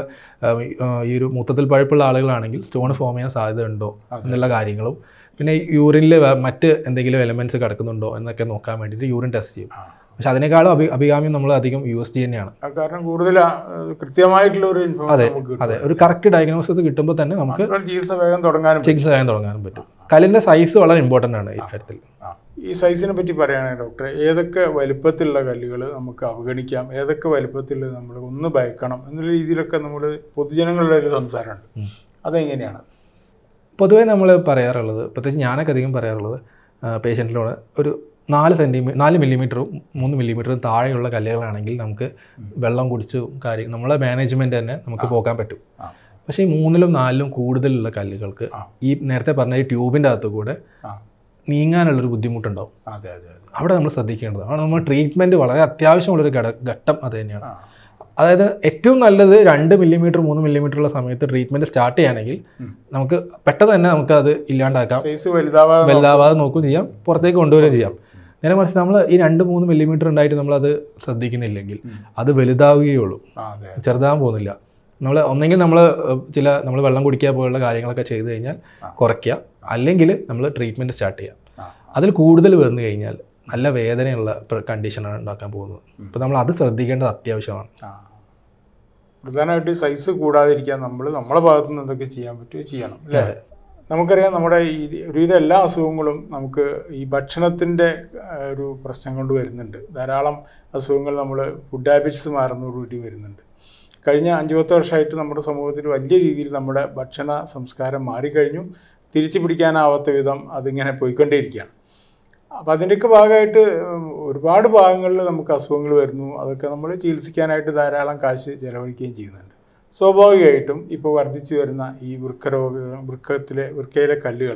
ഈ ഒരു മൊത്തത്തിൽ പഴുപ്പുള്ള ആളുകളാണെങ്കിൽ സ്റ്റോൺ ഫോം ചെയ്യാൻ സാധ്യത ഉണ്ടോ എന്നുള്ള കാര്യങ്ങളും പിന്നെ യൂറിനിൽ മറ്റ് എന്തെങ്കിലും എലമെൻറ്റ്സ് കിടക്കുന്നുണ്ടോ എന്നൊക്കെ നോക്കാൻ വേണ്ടിയിട്ട് യൂറിൻ ടെസ്റ്റ് ചെയ്യും ആ. പക്ഷെ അതിനേക്കാളും അഭി അഭികാമ്യം നമ്മൾ അധികം യു എസ് ഡി തന്നെയാണ് ആ കാരണം കൂടുതൽ ആ, കൃത്യമായിട്ടുള്ള ഒരു ഇൻഫോർമേഷൻ നമുക്ക് കിട്ടും അതെ ഒരു കറക്റ്റ് ഡയഗ്നോസിസ് കിട്ടുമ്പോൾ തന്നെ നമുക്ക് മാത്രമല്ല ചികിത്സ വേഗം തുടങ്ങാനും ചികിത്സ ചെയ്യാൻ തുടങ്ങാനും പറ്റും കല്ലിൻ്റെ സൈസ് വളരെ ഇമ്പോർട്ടൻ്റ് ആണ് ഈ കാര്യത്തിൽ ആ. ഈ സൈസിനെ പറ്റി പറയുകയാണെങ്കിൽ ഡോക്ടറെ ഏതൊക്കെ വലുപ്പത്തിലുള്ള കല്ലുകൾ നമുക്ക് അവഗണിക്കാം ഏതൊക്കെ വലുപ്പത്തിൽ നമ്മൾ ഒന്ന് ഭയക്കണം എന്നുള്ള രീതിയിലൊക്കെ നമ്മൾ പൊതുജനങ്ങളുടെ ഒരു സംസാരമുണ്ട് ഉം. അതെങ്ങനെയാണ് പൊതുവേ നമ്മൾ പറയാറുള്ളത് പ്രത്യേകിച്ച് ഞാനൊക്കെ അധികം പറയാറുള്ളത് പേഷ്യൻറ്റിനോട് ഒരു നാല് സെൻറ്റിമീ നാല് മില്ലിമീറ്ററും മൂന്ന് മില്ലിമീറ്ററും താഴെയുള്ള കല്ലുകളാണെങ്കിൽ നമുക്ക് വെള്ളം കുടിച്ച് കാര്യം നമ്മളെ മാനേജ്മെൻറ്റ് തന്നെ നമുക്ക് പോകാൻ പറ്റും ആ. പക്ഷേ ഈ മൂന്നിലും നാലിലും കൂടുതലുള്ള കല്ലുകൾക്ക് ആ. ഈ നേരത്തെ പറഞ്ഞ ഈ ട്യൂബിൻ്റെ അകത്ത് കൂടെ ആ നീങ്ങാനുള്ളൊരു ബുദ്ധിമുട്ടുണ്ടാവും അതെ അതെ അതെ അവിടെ നമ്മൾ ശ്രദ്ധിക്കേണ്ടത് അവിടെ നമ്മൾ ട്രീറ്റ്മെൻറ്റ് വളരെ അത്യാവശ്യമുള്ളൊരു ഘട ഘട്ടം അത് തന്നെയാണ് ആ അതായത് ഏറ്റവും നല്ലത് രണ്ട് മില്ലിമീറ്റർ മൂന്ന് മില്ലിമീറ്റർ ഉള്ള സമയത്ത് ട്രീറ്റ്മെൻറ്റ് സ്റ്റാർട്ട് ചെയ്യുകയാണെങ്കിൽ ഉം. നമുക്ക് പെട്ടെന്ന് തന്നെ നമുക്ക് അത് ഇല്ലാണ്ടാക്കാം സൈസ് വലുതാവാതെ വലുതാവാതെ നോക്കുകയും ചെയ്യാം പുറത്തേക്ക് കൊണ്ടുവരികയും ചെയ്യാം നേരെ മറിച്ച് നമ്മൾ ഈ രണ്ട് മൂന്ന് മില്ലിമീറ്റർ ഉണ്ടായിട്ട് നമ്മളത് ശ്രദ്ധിക്കുന്നില്ലെങ്കിൽ ഉം. അത് വലുതാവുകയുള്ളൂ ആ അതെ ചെറുതാകാൻ പോകുന്നില്ല നമ്മൾ ഒന്നെങ്കിൽ നമ്മൾ ചില നമ്മൾ വെള്ളം കുടിക്കുക പോലുള്ള കാര്യങ്ങളൊക്കെ ചെയ്തു കഴിഞ്ഞാൽ കുറയ്ക്കുക അല്ലെങ്കിൽ നമ്മൾ ട്രീറ്റ്മെൻറ്റ് സ്റ്റാർട്ട് ചെയ്യാം ആ അതിൽ കൂടുതൽ വന്നു കഴിഞ്ഞാൽ നല്ല വേദനയുള്ള കണ്ടീഷനാണ് ഉണ്ടാക്കാൻ പോകുന്നത് അപ്പോൾ നമ്മൾ അത് ശ്രദ്ധിക്കേണ്ടത് അത്യാവശ്യമാണ് ആ പ്രധാനമായിട്ട് സൈസ് കൂടാതിരിക്കാൻ നമ്മൾ നമ്മളെ ഭാഗത്തു നിന്ന് എന്തൊക്കെ ചെയ്യാൻ പറ്റുമോ ചെയ്യണം അല്ലേ നമുക്കറിയാം നമ്മുടെ ഈ ഒരുവിധ എല്ലാ അസുഖങ്ങളും നമുക്ക് ഈ ഭക്ഷണത്തിൻ്റെ ഒരു പ്രശ്നം കൊണ്ട് വരുന്നുണ്ട് ധാരാളം അസുഖങ്ങൾ നമ്മൾ ഫുഡ് ഹാബിറ്റ്സ് മാറുന്നതോടുകൂടി വരുന്നുണ്ട് കഴിഞ്ഞ അഞ്ച് പത്ത് വർഷമായിട്ട് നമ്മുടെ സമൂഹത്തിൽ വലിയ രീതിയിൽ നമ്മുടെ ഭക്ഷണ സംസ്കാരം മാറിക്കഴിഞ്ഞു തിരിച്ചു പിടിക്കാനാവാത്ത വിധം അതിങ്ങനെ പോയിക്കൊണ്ടേയിരിക്കുകയാണ് അപ്പോൾ അതിൻ്റെയൊക്കെ ഭാഗമായിട്ട് ഉം, ഒരുപാട് ഭാഗങ്ങളിൽ നമുക്ക് അസുഖങ്ങൾ വരുന്നു അതൊക്കെ നമ്മൾ ചികിത്സിക്കാനായിട്ട് ധാരാളം കാശ് ചെലവഴിക്കുകയും ചെയ്യുന്നുണ്ട് സ്വാഭാവികമായിട്ടും ഇപ്പോൾ വർദ്ധിച്ചു വരുന്ന ഈ വൃക്കരോഗ വൃക്കത്തിലെ വൃക്കയിലെ കല്ലുകൾ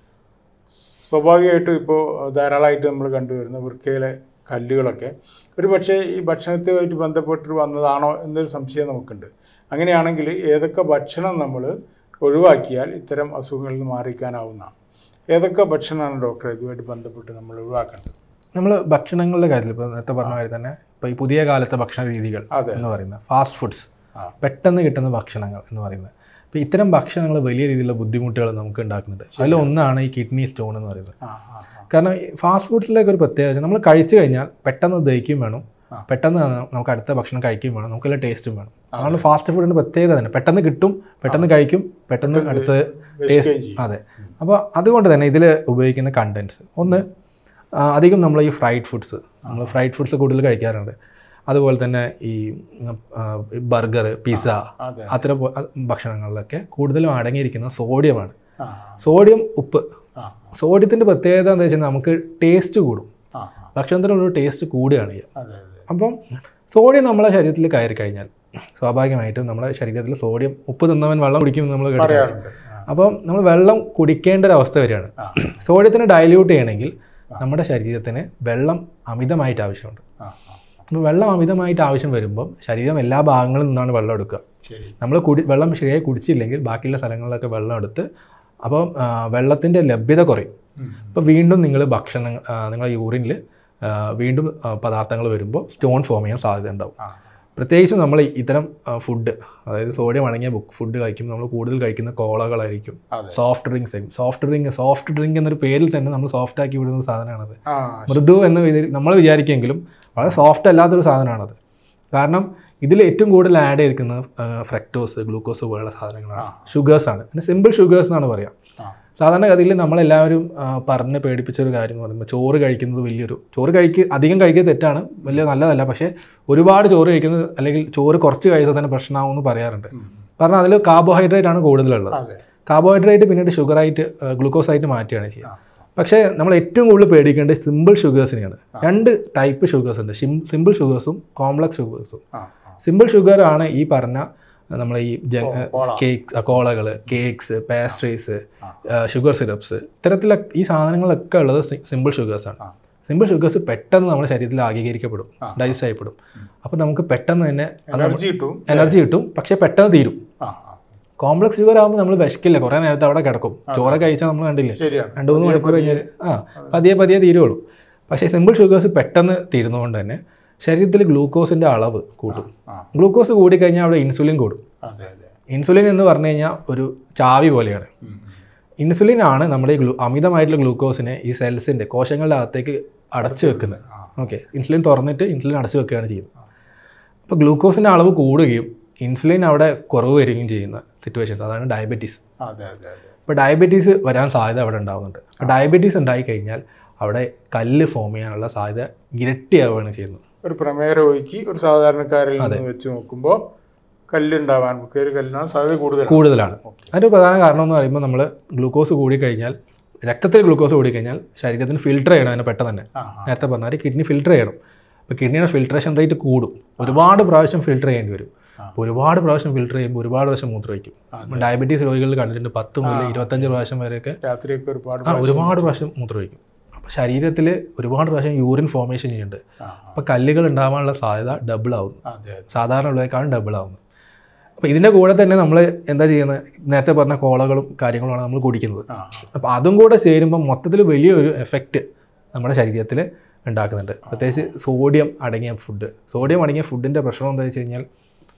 സ്വാഭാവികമായിട്ടും ഇപ്പോൾ ധാരാളമായിട്ട് നമ്മൾ കണ്ടുവരുന്ന വൃക്കയിലെ കല്ലുകളൊക്കെ ഒരു പക്ഷേ ഈ ഭക്ഷണത്തുമായിട്ട് ബന്ധപ്പെട്ട് വന്നതാണോ എന്നൊരു സംശയം നമുക്കുണ്ട് അങ്ങനെയാണെങ്കിൽ ഏതൊക്കെ ഭക്ഷണം നമ്മൾ ഒഴിവാക്കിയാൽ ഇത്തരം അസുഖങ്ങളിൽ നിന്ന് മാറിക്കാനാവുന്നതാണ് ഏതൊക്കെ ഭക്ഷണമാണ് ഡോക്ടർ ഇതുമായിട്ട് ബന്ധപ്പെട്ട് നമ്മൾ ഒഴിവാക്കേണ്ടത് നമ്മൾ ഭക്ഷണങ്ങളുടെ കാര്യത്തിൽ ഇപ്പോൾ നേരത്തെ പറഞ്ഞ മാതിരി തന്നെ ഇപ്പോൾ ഈ പുതിയ കാലത്തെ ഭക്ഷണ രീതികൾ അതെ. എന്ന് പറയുന്നത് ഫാസ്റ്റ് ഫുഡ്സ് ആ. പെട്ടെന്ന് കിട്ടുന്ന ഭക്ഷണങ്ങൾ എന്ന് പറയുന്നത് അപ്പോൾ ഇത്തരം ഭക്ഷണങ്ങൾ വലിയ രീതിയിലുള്ള ബുദ്ധിമുട്ടുകൾ നമുക്ക് ഉണ്ടാക്കുന്നുണ്ട് അതിലൊന്നാണ് ഈ കിഡ്നി സ്റ്റോൺ എന്ന് പറയുന്നത് ആ ആ ആ. കാരണം ഈ ഫാസ്റ്റ് ഫുഡ്സിലേക്ക് ഒരു പ്രത്യേകത നമ്മൾ കഴിച്ചു കഴിഞ്ഞാൽ പെട്ടെന്ന് ദഹിക്കും വേണം ആ. പെട്ടെന്ന് നമുക്ക് അടുത്ത ഭക്ഷണം കഴിക്കും വേണം നമുക്കെല്ലാം ടേസ്റ്റും വേണം അതുകൊണ്ട് ഫാസ്റ്റ് ഫുഡിൻ്റെ പ്രത്യേകത തന്നെ പെട്ടെന്ന് കിട്ടും പെട്ടെന്ന് കഴിക്കും പെട്ടെന്ന് അടുത്ത് വിശക്കുകയും ചെയ്യും അതെ അപ്പോൾ അതുകൊണ്ട് തന്നെ ഇതിൽ ഉപയോഗിക്കുന്ന കണ്ടൻസ് ഒന്ന് ആ, അധികം നമ്മൾ ഈ ഫ്രൈഡ് ഫുഡ്സ് നമ്മൾ ഫ്രൈഡ് ഫുഡ്സ് കൂടുതൽ കഴിക്കാറുണ്ട് അതുപോലെ തന്നെ ഈ ബർഗർ പിസ്സ അതെ അത്തരം പോ- അ- ഭക്ഷണങ്ങളിലൊക്കെ കൂടുതലും അടങ്ങിയിരിക്കുന്ന സോഡിയമാണ് ആ സോഡിയം ഉപ്പ് ആ സോഡിയത്തിൻ്റെ പ്രത്യേകത എന്താ വെച്ചാൽ നമുക്ക് ടേസ്റ്റ് കൂടും ആ ആ. ഭക്ഷണത്തിനുള്ള ടേസ്റ്റ് കൂടുകയാണ് ചെയ്യുക അതെ അതെ അപ്പം സോഡിയം നമ്മളെ ശരീരത്തിൽ കയറി കഴിഞ്ഞാൽ സ്വാഭാവികമായിട്ടും നമ്മുടെ ശരീരത്തിൽ സോഡിയം ഉപ്പ് തിന്നവൻ വെള്ളം കുടിക്കും നമ്മൾ കേട്ടിട്ടുണ്ട് പറയാറുണ്ട് ആ അപ്പം നമ്മൾ വെള്ളം കുടിക്കേണ്ട ഒരു അവസ്ഥ വരികയാണ് ആ. സോഡിയത്തിന് ഡൈല്യൂട്ട് ചെയ്യണമെങ്കിൽ നമ്മുടെ ശരീരത്തിന് വെള്ളം അമിതമായിട്ട് ആവശ്യമുണ്ട് ആ ആ. അപ്പോൾ വെള്ളം അമിതമായിട്ട് ആവശ്യം വരുമ്പം ശരീരം എല്ലാ ഭാഗങ്ങളിൽ നിന്നാണ് വെള്ളം എടുക്കുക ശരി നമ്മൾ കുടി വെള്ളം ശരിയായി കുടിച്ചില്ലെങ്കിൽ ബാക്കിയുള്ള സ്ഥലങ്ങളിലൊക്കെ വെള്ളം എടുത്ത് അപ്പം വെള്ളത്തിൻ്റെ ലഭ്യത കുറയും ഉം. അപ്പോൾ വീണ്ടും നിങ്ങൾ ഭക്ഷണം നിങ്ങളുടെ യൂറിനിൽ വീണ്ടും പദാർത്ഥങ്ങൾ വരുമ്പോൾ സ്റ്റോൺ ഫോം ചെയ്യാൻ സാധ്യത ഉണ്ടാവും ആ പ്രത്യേകിച്ചും നമ്മൾ ഇത്തരം ഫുഡ് അതായത് സോഡിയം അടങ്ങിയ ബുക്ക് ഫുഡ് കഴിക്കും നമ്മൾ കൂടുതൽ കഴിക്കുന്ന കോളകളായിരിക്കും അതെ സോഫ്റ്റ് ഡ്രിങ്ക്സ് ആയിരിക്കും സോഫ്റ്റ് ഡ്രിങ്ക് സോഫ്റ്റ് ഡ്രിങ്ക് എന്നൊരു പേരിൽ തന്നെ നമ്മൾ സോഫ്റ്റ് ആക്കി വിടുന്ന സാധനമാണത് ആ മൃദു എന്ന് വിചാരി- നമ്മൾ വിചാരിക്കുമെങ്കിലും വളരെ സോഫ്റ്റ് അല്ലാത്തൊരു സാധനമാണത് കാരണം ഇതിൽ ഏറ്റവും കൂടുതൽ ആഡ് ചെയ്തിരിക്കുന്നത് ഫ്രക്ടോസ് ഗ്ലൂക്കോസ് പോലുള്ള സാധനങ്ങളാണ് ഷുഗേഴ്സ് ആണ് പിന്നെ സിമ്പിൾ ഷുഗേഴ്സ് എന്നാണ് പറയുക ആ സാധാരണഗതിയിൽ നമ്മളെല്ലാവരും ആ, പറഞ്ഞ് പേടിപ്പിച്ച ഒരു കാര്യം എന്ന് പറയുമ്പോൾ ചോറ് കഴിക്കുന്നത് വലിയൊരു ചോറ് കഴിക്കുക അധികം കഴിക്കുന്നത് തെറ്റാണ് വലിയ നല്ലതല്ല പക്ഷേ ഒരുപാട് ചോറ് കഴിക്കുന്നത് അല്ലെങ്കിൽ ചോറ് കുറച്ച് കഴിച്ചാൽ തന്നെ പ്രശ്നമാകുമെന്ന് പറയാറുണ്ട് ഉം. കാരണം അതിൽ കാർബോഹൈഡ്രേറ്റ് ആണ് കൂടുതലുള്ളത് അതെ കാർബോഹൈഡ്രേറ്റ് പിന്നീട് ഷുഗറായിട്ട് ഗ്ലൂക്കോസ് ആയിട്ട് മാറ്റുകയാണ് ചെയ്യുക ആ. പക്ഷേ നമ്മൾ ഏറ്റവും കൂടുതൽ പേടിക്കേണ്ടത് സിമ്പിൾ ഷുഗേഴ്സിനെയാണ് രണ്ട് ടൈപ്പ് ഷുഗേഴ്സ് ഉണ്ട് സിമ്പിൾ ഷുഗേഴ്സും കോംപ്ലക്സ് ഷുഗേഴ്സും ആ ആ. സിമ്പിൾ ഷുഗർ ആണ് ഈ പറഞ്ഞ നമ്മളെ ഈ കോള. കേക്ക്സ് കോളകൾ കേക്ക്സ് പാസ്ട്രീസ് ഷുഗർ സിറപ്സ് ഇത്തരത്തിലൊക്കെ ഈ സാധനങ്ങളൊക്കെ ഉള്ളത് സിമ്പിൾ ഷുഗേഴ്സാണ് ആ. സിമ്പിൾ ഷുഗേഴ്സ് പെട്ടെന്ന് നമ്മുടെ ശരീരത്തിൽ ആഗീകരിക്കപ്പെടും ഡൈജസ്റ്റ് ചെയ്യപ്പെടും അപ്പോൾ നമുക്ക് പെട്ടെന്ന് തന്നെ എനർജി കിട്ടും എനർജി കിട്ടും പക്ഷേ പെട്ടെന്ന് തീരും ആ ആ കോംപ്ലക്സ് ഷുഗർ ആകുമ്പോൾ നമ്മൾ വിശക്കില്ല കുറേ നേരത്തെ അവിടെ കിടക്കും ചോറ് കഴിച്ചാൽ നമ്മൾ കണ്ടില്ലേ ശരിയാണ് രണ്ട് മൂന്ന് മണിക്കൂർ കഴിഞ്ഞാൽ ആ പതിയെ പതിയെ തീരുള്ളൂ പക്ഷേ സിമ്പിൾ ഷുഗേഴ്സ് പെട്ടെന്ന് തീരുന്നതുകൊണ്ട് തന്നെ ശരീരത്തിൽ ഗ്ലൂക്കോസിൻ്റെ അളവ് കൂട്ടും ആ ഗ്ലൂക്കോസ് കൂടിക്കഴിഞ്ഞാൽ അവിടെ ഇൻസുലിൻ കൂടും അതെ അതെ ഇൻസുലിൻ എന്ന് പറഞ്ഞു കഴിഞ്ഞാൽ ഒരു ചാവി പോലെയാണ് ഉം, ഉം. ഇൻസുലിൻ ആണ് നമ്മുടെ ഈ ഗ്ലൂ അമിതമായിട്ടുള്ള ഗ്ലൂക്കോസിനെ ഈ സെൽസിൻ്റെ കോശങ്ങളുടെ അകത്തേക്ക് അടച്ചു വെക്കുന്നത് ആ. ഓക്കെ ഇൻസുലിൻ തുറന്നിട്ട് ഇൻസുലിൻ അടച്ചു വെക്കുകയാണ് ചെയ്യുന്നത് അപ്പോൾ ഗ്ലൂക്കോസിൻ്റെ അളവ് കൂടുകയും ഇൻസുലിൻ അവിടെ കുറവ് വരികയും ചെയ്യുന്ന സിറ്റുവേഷൻസ് അതാണ് ഡയബറ്റീസ് അതെ അതെ അതെ അപ്പോൾ ഡയബറ്റീസ് വരാൻ സാധ്യത അവിടെ ഉണ്ടാകുന്നുണ്ട് അപ്പോൾ ഡയബറ്റീസ് ഉണ്ടായി കഴിഞ്ഞാൽ അവിടെ കല്ല് ഫോം ചെയ്യാനുള്ള സാധ്യത ഇരട്ടിയാവുകയാണ് ചെയ്യുന്നത് ഒരു പ്രമേയ രോഗിക്ക് ഒരു സാധാരണക്കാരിൽ നിന്ന് വെച്ച് നോക്കുമ്പോൾ കല്ലുണ്ടാവാൻ ഒരു കല്ലിനാണ് സാധ്യത കൂടുതലാണ് കൂടുതലാണ് അതിൻ്റെ പ്രധാന കാരണം എന്ന് പറയുമ്പോൾ നമ്മൾ ഗ്ലൂക്കോസ് കൂടിക്കഴിഞ്ഞാൽ രക്തത്തിൽ ഗ്ലൂക്കോസ് കൂടിക്കഴിഞ്ഞാൽ ശരീരത്തിന് ഫിൽട്ടർ ചെയ്യണം അതിനെ പെട്ടെന്ന് തന്നെ ആ നേരത്തെ പറഞ്ഞാൽ കിഡ്നി ഫിൽട്ടർ ചെയ്യണം അപ്പോൾ കിഡ്നിയുടെ ഫിൽട്രേഷൻ റേറ്റ് കൂടും ഒരുപാട് പ്രാവശ്യം ഫിൽട്ടർ ചെയ്യേണ്ടി വരും അപ്പോൾ ഒരുപാട് പ്രാവശ്യം ഫിൽട്ടർ ചെയ്യുമ്പോൾ ഒരുപാട് പ്രാവശ്യം മൂത്രമൊഴിക്കും ഡയബറ്റീസ് രോഗികളിൽ കണ്ടിട്ടുണ്ട് പത്ത് മുതൽ ഇരുപത്തഞ്ച് പ്രാവശ്യം വരെയൊക്കെ രാത്രിയൊക്കെ ഒരുപാട് ആ ഒരുപാട് പ്രാവശ്യം മൂത്രമൊഴിക്കും അപ്പോൾ ശരീരത്തിൽ ഒരുപാട് പ്രാവശ്യം യൂറിൻ ഫോർമേഷൻ ചെയ്യുന്നുണ്ട് ആ അപ്പോൾ കല്ലുകൾ ഉണ്ടാവാനുള്ള സാധ്യത ഡബിൾ ആവുന്നു അതെ അതെ സാധാരണ ഉള്ളതിനേക്കാളും ഡബിൾ ആവുന്നു അപ്പോൾ ഇതിൻ്റെ കൂടെ തന്നെ നമ്മൾ എന്താ ചെയ്യുന്നത് നേരത്തെ പറഞ്ഞ കോളകളും കാര്യങ്ങളുമാണ് നമ്മൾ കുടിക്കുന്നത് ആ അപ്പോൾ അതും കൂടെ ചേരുമ്പോൾ മൊത്തത്തിൽ വലിയൊരു എഫക്റ്റ് നമ്മുടെ ശരീരത്തിൽ ഉണ്ടാക്കുന്നുണ്ട് പ്രത്യേകിച്ച് സോഡിയം അടങ്ങിയ ഫുഡ് സോഡിയം അടങ്ങിയ ഫുഡിൻ്റെ പ്രശ്നം എന്താ വെച്ച് കഴിഞ്ഞാൽ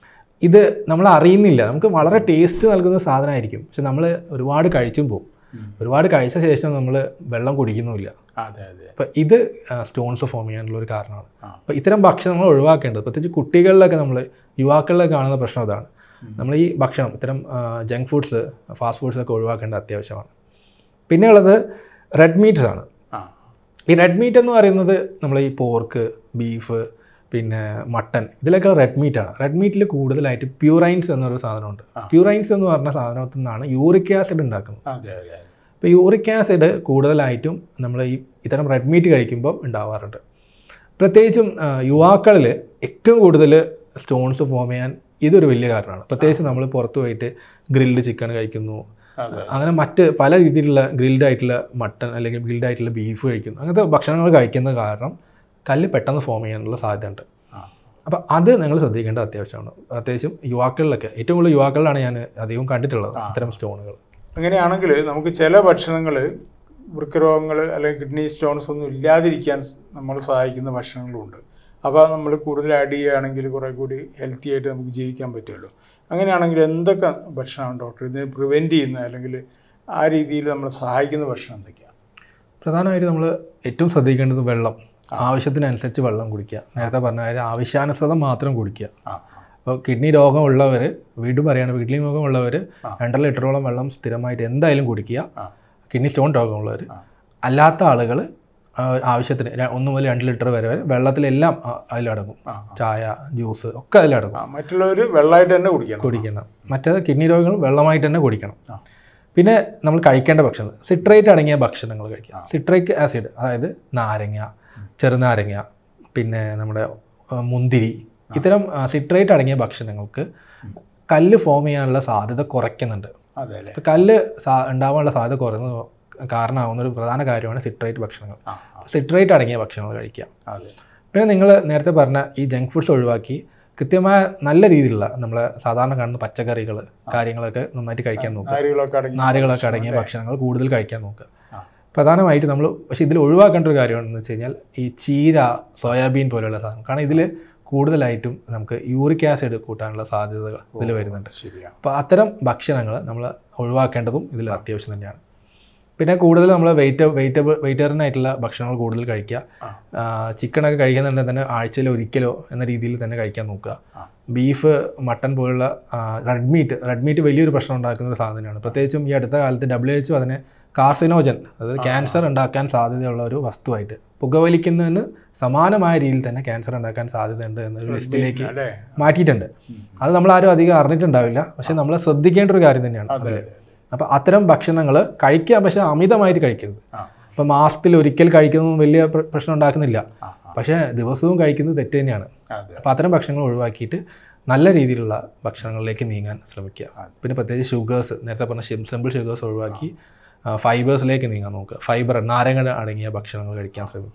ഇത് നമ്മൾ അറിയുന്നില്ല നമുക്ക് വളരെ ടേസ്റ്റ് നൽകുന്ന സാധനമായിരിക്കും പക്ഷെ നമ്മൾ ഒരുപാട് കഴിച്ചും പോകും ഉം. ഒരുപാട് കഴിച്ച ശേഷം നമ്മൾ വെള്ളം കുടിക്കുന്നുമില്ല അതെ അതെ അപ്പോൾ ഇത് സ്റ്റോൺസ് ഫോം ചെയ്യാനുള്ള ഒരു കാരണമാണ് ആ. അപ്പോൾ ഇത്തരം ഭക്ഷണങ്ങൾ ഒഴിവാക്കേണ്ടത് പ്രത്യേകിച്ച് കുട്ടികളിലൊക്കെ നമ്മൾ യുവാക്കളിലൊക്കെ കാണുന്ന പ്രശ്നം അതാണ് നമ്മൾ ഈ ഭക്ഷണം ഇത്തരം ജങ്ക് ഫുഡ്സ് ഫാസ്റ്റ് ഫുഡ്സ് ഒക്കെ ഒഴിവാക്കേണ്ടത് അത്യാവശ്യമാണ് പിന്നെ ഉള്ളത് റെഡ് മീറ്റ്സ് ആണ് ആ ഈ റെഡ് മീറ്റ് എന്ന് പറയുന്നത് നമ്മൾ ഈ പോർക്ക് ബീഫ് പിന്നെ മട്ടൺ ഇതിലൊക്കെ റെഡ് മീറ്റ് ആണ് റെഡ് മീറ്റിൽ കൂടുതലായിട്ട് പ്യൂറൈൻസ് എന്നൊരു സാധനമുണ്ട് പ്യൂറൈൻസ് എന്ന് പറഞ്ഞ സാധനത്തിൽ നിന്നാണ് യൂറിക് ആസിഡ് ഉണ്ടാക്കുന്നത് അതെ അതെ അതെ ഇപ്പോൾ യൂറിക് ആസിഡ് കൂടുതലായിട്ടും നമ്മൾ ഈ ഇത്തരം റെഡ് മീറ്റ് കഴിക്കുമ്പോൾ ഉണ്ടാവാറുണ്ട് പ്രത്യേകിച്ചും യുവാക്കളിൽ ഏറ്റവും കൂടുതൽ സ്റ്റോൺസ് ഫോം ചെയ്യാൻ ഇതൊരു വലിയ കാരണമാണ് പ്രത്യേകിച്ച് നമ്മൾ പുറത്ത് പോയിട്ട് ഗ്രിൽഡ് ചിക്കൻ കഴിക്കുന്നു അതെ അങ്ങനെ മറ്റ് പല രീതിയിലുള്ള ഗ്രിൽഡ് ആയിട്ടുള്ള മട്ടൺ അല്ലെങ്കിൽ ഗ്രിൽഡ് ആയിട്ടുള്ള ബീഫ് കഴിക്കുന്നു അങ്ങനത്തെ ഭക്ഷണങ്ങൾ കഴിക്കുന്ന കാരണം കല്ല് പെട്ടെന്ന് ഫോം ചെയ്യാനുള്ള സാധ്യതയുണ്ട് ആ അപ്പോൾ അത് നിങ്ങൾ ശ്രദ്ധിക്കേണ്ടത് അത്യാവശ്യമാണ് പ്രത്യേകിച്ചും യുവാക്കളിലൊക്കെ ഏറ്റവും കൂടുതൽ യുവാക്കളിലാണ് ഞാൻ അധികം കണ്ടിട്ടുള്ളത് ഇത്തരം സ്റ്റോണുകൾ അങ്ങനെയാണെങ്കിൽ നമുക്ക് ചില ഭക്ഷണങ്ങൾ വൃക്കരോഗങ്ങൾ അല്ലെങ്കിൽ കിഡ്നി സ്റ്റോൺസ് ഒന്നും ഇല്ലാതിരിക്കാൻ നമ്മൾ സഹായിക്കുന്ന ഭക്ഷണങ്ങളുണ്ട് അപ്പോൾ നമ്മൾ കൂടുതൽ ആഡ് ചെയ്യുകയാണെങ്കിൽ കുറേ കൂടി ഹെൽത്തി ആയിട്ട് നമുക്ക് ജീവിക്കാൻ പറ്റുമല്ലോ അങ്ങനെയാണെങ്കിൽ എന്തൊക്കെ ഭക്ഷണമാണ് ഡോക്ടർ ഇതിനെ പ്രിവെൻറ്റ് ചെയ്യുന്ന അല്ലെങ്കിൽ ആ രീതിയിൽ നമ്മളെ സഹായിക്കുന്ന ഭക്ഷണം എന്തൊക്കെയാണ് പ്രധാനമായിട്ട് നമ്മൾ ഏറ്റവും ശ്രദ്ധിക്കേണ്ടത് വെള്ളം ആവശ്യത്തിനനുസരിച്ച് വെള്ളം കുടിക്കുക നേരത്തെ പറഞ്ഞ കാര്യം ആവശ്യാനുസൃതം മാത്രം കുടിക്കുക ആ അപ്പോൾ കിഡ്നി രോഗമുള്ളവർ വീണ്ടും പറയുകയാണ് കിഡ്നി രോഗമുള്ളവർ രണ്ടര ലിറ്ററോളം വെള്ളം സ്ഥിരമായിട്ട് എന്തായാലും കുടിക്കുക ആ കിഡ്നി സ്റ്റോൺ രോഗമുള്ളവർ ആ. അല്ലാത്ത ആളുകൾ ആവശ്യത്തിന് ര- ഒന്ന് മുതൽ രണ്ട് ലിറ്റർ വരെ വരെ വെള്ളത്തിലെല്ലാം ആ- അതിലടങ്ങും ആ ചായ ജ്യൂസ് ഒക്കെ അതിലടങ്ങും ആ മറ്റുള്ളവർ വെള്ളമായിട്ട് തന്നെ കുടിക്കണം കുടിക്കണം മറ്റേത് കിഡ്നി രോഗങ്ങൾ വെള്ളമായിട്ട് തന്നെ കുടിക്കണം ആ. പിന്നെ നമ്മൾ കഴിക്കേണ്ട ഭക്ഷണം സിട്രേറ്റ് അടങ്ങിയ ഭക്ഷണങ്ങൾ കഴിക്കുക സിട്രേറ്റ് ആസിഡ് അതായത് നാരങ്ങ ചെറുനാരങ്ങ പിന്നെ നമ്മുടെ ആ, മുന്തിരി ഇത്തരം സിട്രേറ്റ് അടങ്ങിയ ഭക്ഷണങ്ങൾക്ക് കല്ല് ഫോം ചെയ്യാനുള്ള സാധ്യത കുറയ്ക്കുന്നുണ്ട് അതെ അല്ലേ അപ്പോൾ കല്ല് സാ- ഉണ്ടാവാനുള്ള സാധ്യത കുറയുന്ന കാരണമാകുന്ന ഒരു പ്രധാന കാര്യമാണ് സിട്രേറ്റ് ഭക്ഷണങ്ങൾ ആ ആ, സിട്രേറ്റ് അടങ്ങിയ ഭക്ഷണങ്ങൾ കഴിക്കുക അതെ പിന്നെ നിങ്ങൾ നേരത്തെ പറഞ്ഞ ഈ ജങ്ക് ഫുഡ്സ് ഒഴിവാക്കി കൃത്യമായ നല്ല രീതിയിലുള്ള നമ്മളെ സാധാരണ കാണുന്ന പച്ചക്കറികൾ കാര്യങ്ങളൊക്കെ നന്നായിട്ട് കഴിക്കാൻ നോക്കുക നാരുകളൊക്കെ അടങ്ങി നാരുകളൊക്കെ അടങ്ങിയ ഭക്ഷണങ്ങൾ കൂടുതൽ കഴിക്കാൻ നോക്കുക ആ. പ്രധാനമായിട്ട് നമ്മൾ പക്ഷേ ഇതിൽ ഒഴിവാക്കേണ്ട ഒരു കാര്യമാണെന്ന് വെച്ച് കഴിഞ്ഞാൽ ഈ ചീര സോയാബീൻ പോലെയുള്ള സാധനം കാരണം ഇതിൽ കൂടുതലായിട്ടും നമുക്ക് യൂറിക് ആസിഡ് കൂട്ടാനുള്ള സാധ്യതകൾ ഇതിൽ വരുന്നുണ്ട് ശരിയാണ് അപ്പോൾ അത്തരം ഭക്ഷണങ്ങൾ നമ്മൾ ഒഴിവാക്കേണ്ടതും ഇതിൽ അത്യാവശ്യം തന്നെയാണ് പിന്നെ കൂടുതൽ നമ്മൾ വെയിറ്റ് വെയിറ്റബിൾ വെയിറ്ററിനായിട്ടുള്ള ഭക്ഷണങ്ങൾ കൂടുതൽ കഴിക്കുക ആ. ചിക്കനൊക്കെ കഴിക്കുന്നുണ്ടെങ്കിൽ തന്നെ ആഴ്ചയിൽ ഒരിക്കലോ എന്ന രീതിയിൽ തന്നെ കഴിക്കാൻ നോക്കുക ആ. ബീഫ് മട്ടൺ പോലുള്ള റെഡ് മീറ്റ് റെഡ് മീറ്റ് വലിയൊരു പ്രശ്നം ഉണ്ടാക്കുന്ന ഒരു സാധനമാണ് പ്രത്യേകിച്ചും ഈ അടുത്ത കാലത്ത് ഡബ്ല്യു എച്ച് അതിനെ കാർസിനോജൻ അതായത് ക്യാൻസർ ഉണ്ടാക്കാൻ സാധ്യതയുള്ള ഒരു വസ്തുവായിട്ട് പുകവലിക്കുന്നതിന് സമാനമായ രീതിയിൽ തന്നെ ക്യാൻസർ ഉണ്ടാക്കാൻ സാധ്യതയുണ്ട് എന്നൊരു ലിസ്റ്റിലേക്ക് അല്ലേ മാറ്റിയിട്ടുണ്ട് അത് നമ്മൾ ആരും അധികം അറിഞ്ഞിട്ടുണ്ടാവില്ല പക്ഷെ നമ്മൾ ശ്രദ്ധിക്കേണ്ട ഒരു കാര്യം തന്നെയാണ് അതെ അതിൽ അതെ അപ്പോൾ അത്തരം ഭക്ഷണങ്ങൾ കഴിക്കുക പക്ഷേ അമിതമായിട്ട് കഴിക്കരുത് ആ അപ്പോൾ മാസത്തിൽ ഒരിക്കൽ കഴിക്കുന്നതും വലിയ പ്ര- പ്രശ്നം ഉണ്ടാക്കുന്നില്ല ആ ആ, പക്ഷേ ദിവസവും കഴിക്കുന്നത് തെറ്റ് തന്നെയാണ് അതെ അപ്പോൾ അത്തരം ഭക്ഷണങ്ങൾ ഒഴിവാക്കിയിട്ട് നല്ല രീതിയിലുള്ള ഭക്ഷണങ്ങളിലേക്ക് നീങ്ങാൻ ശ്രമിക്കുക പിന്നെ പ്രത്യേകിച്ച് ഷുഗേഴ്സ് നേരത്തെ പറഞ്ഞ സിമ്പിൾ ഷുഗേഴ്സ് ഒഴിവാക്കി ഫൈബേഴ്സിലേക്ക് നീങ്ങാൻ നോക്കുക ഫൈബർ നാരങ്ങ അടങ്ങിയ ഭക്ഷണങ്ങൾ കഴിക്കാൻ ശ്രമിക്കുക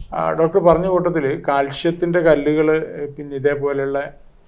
ആ, ഡോക്ടർ പറഞ്ഞ കൂട്ടത്തിൽ കാൽഷ്യത്തിൻ്റെ കല്ലുകൾ പിന്നെ ഇതേപോലെയുള്ള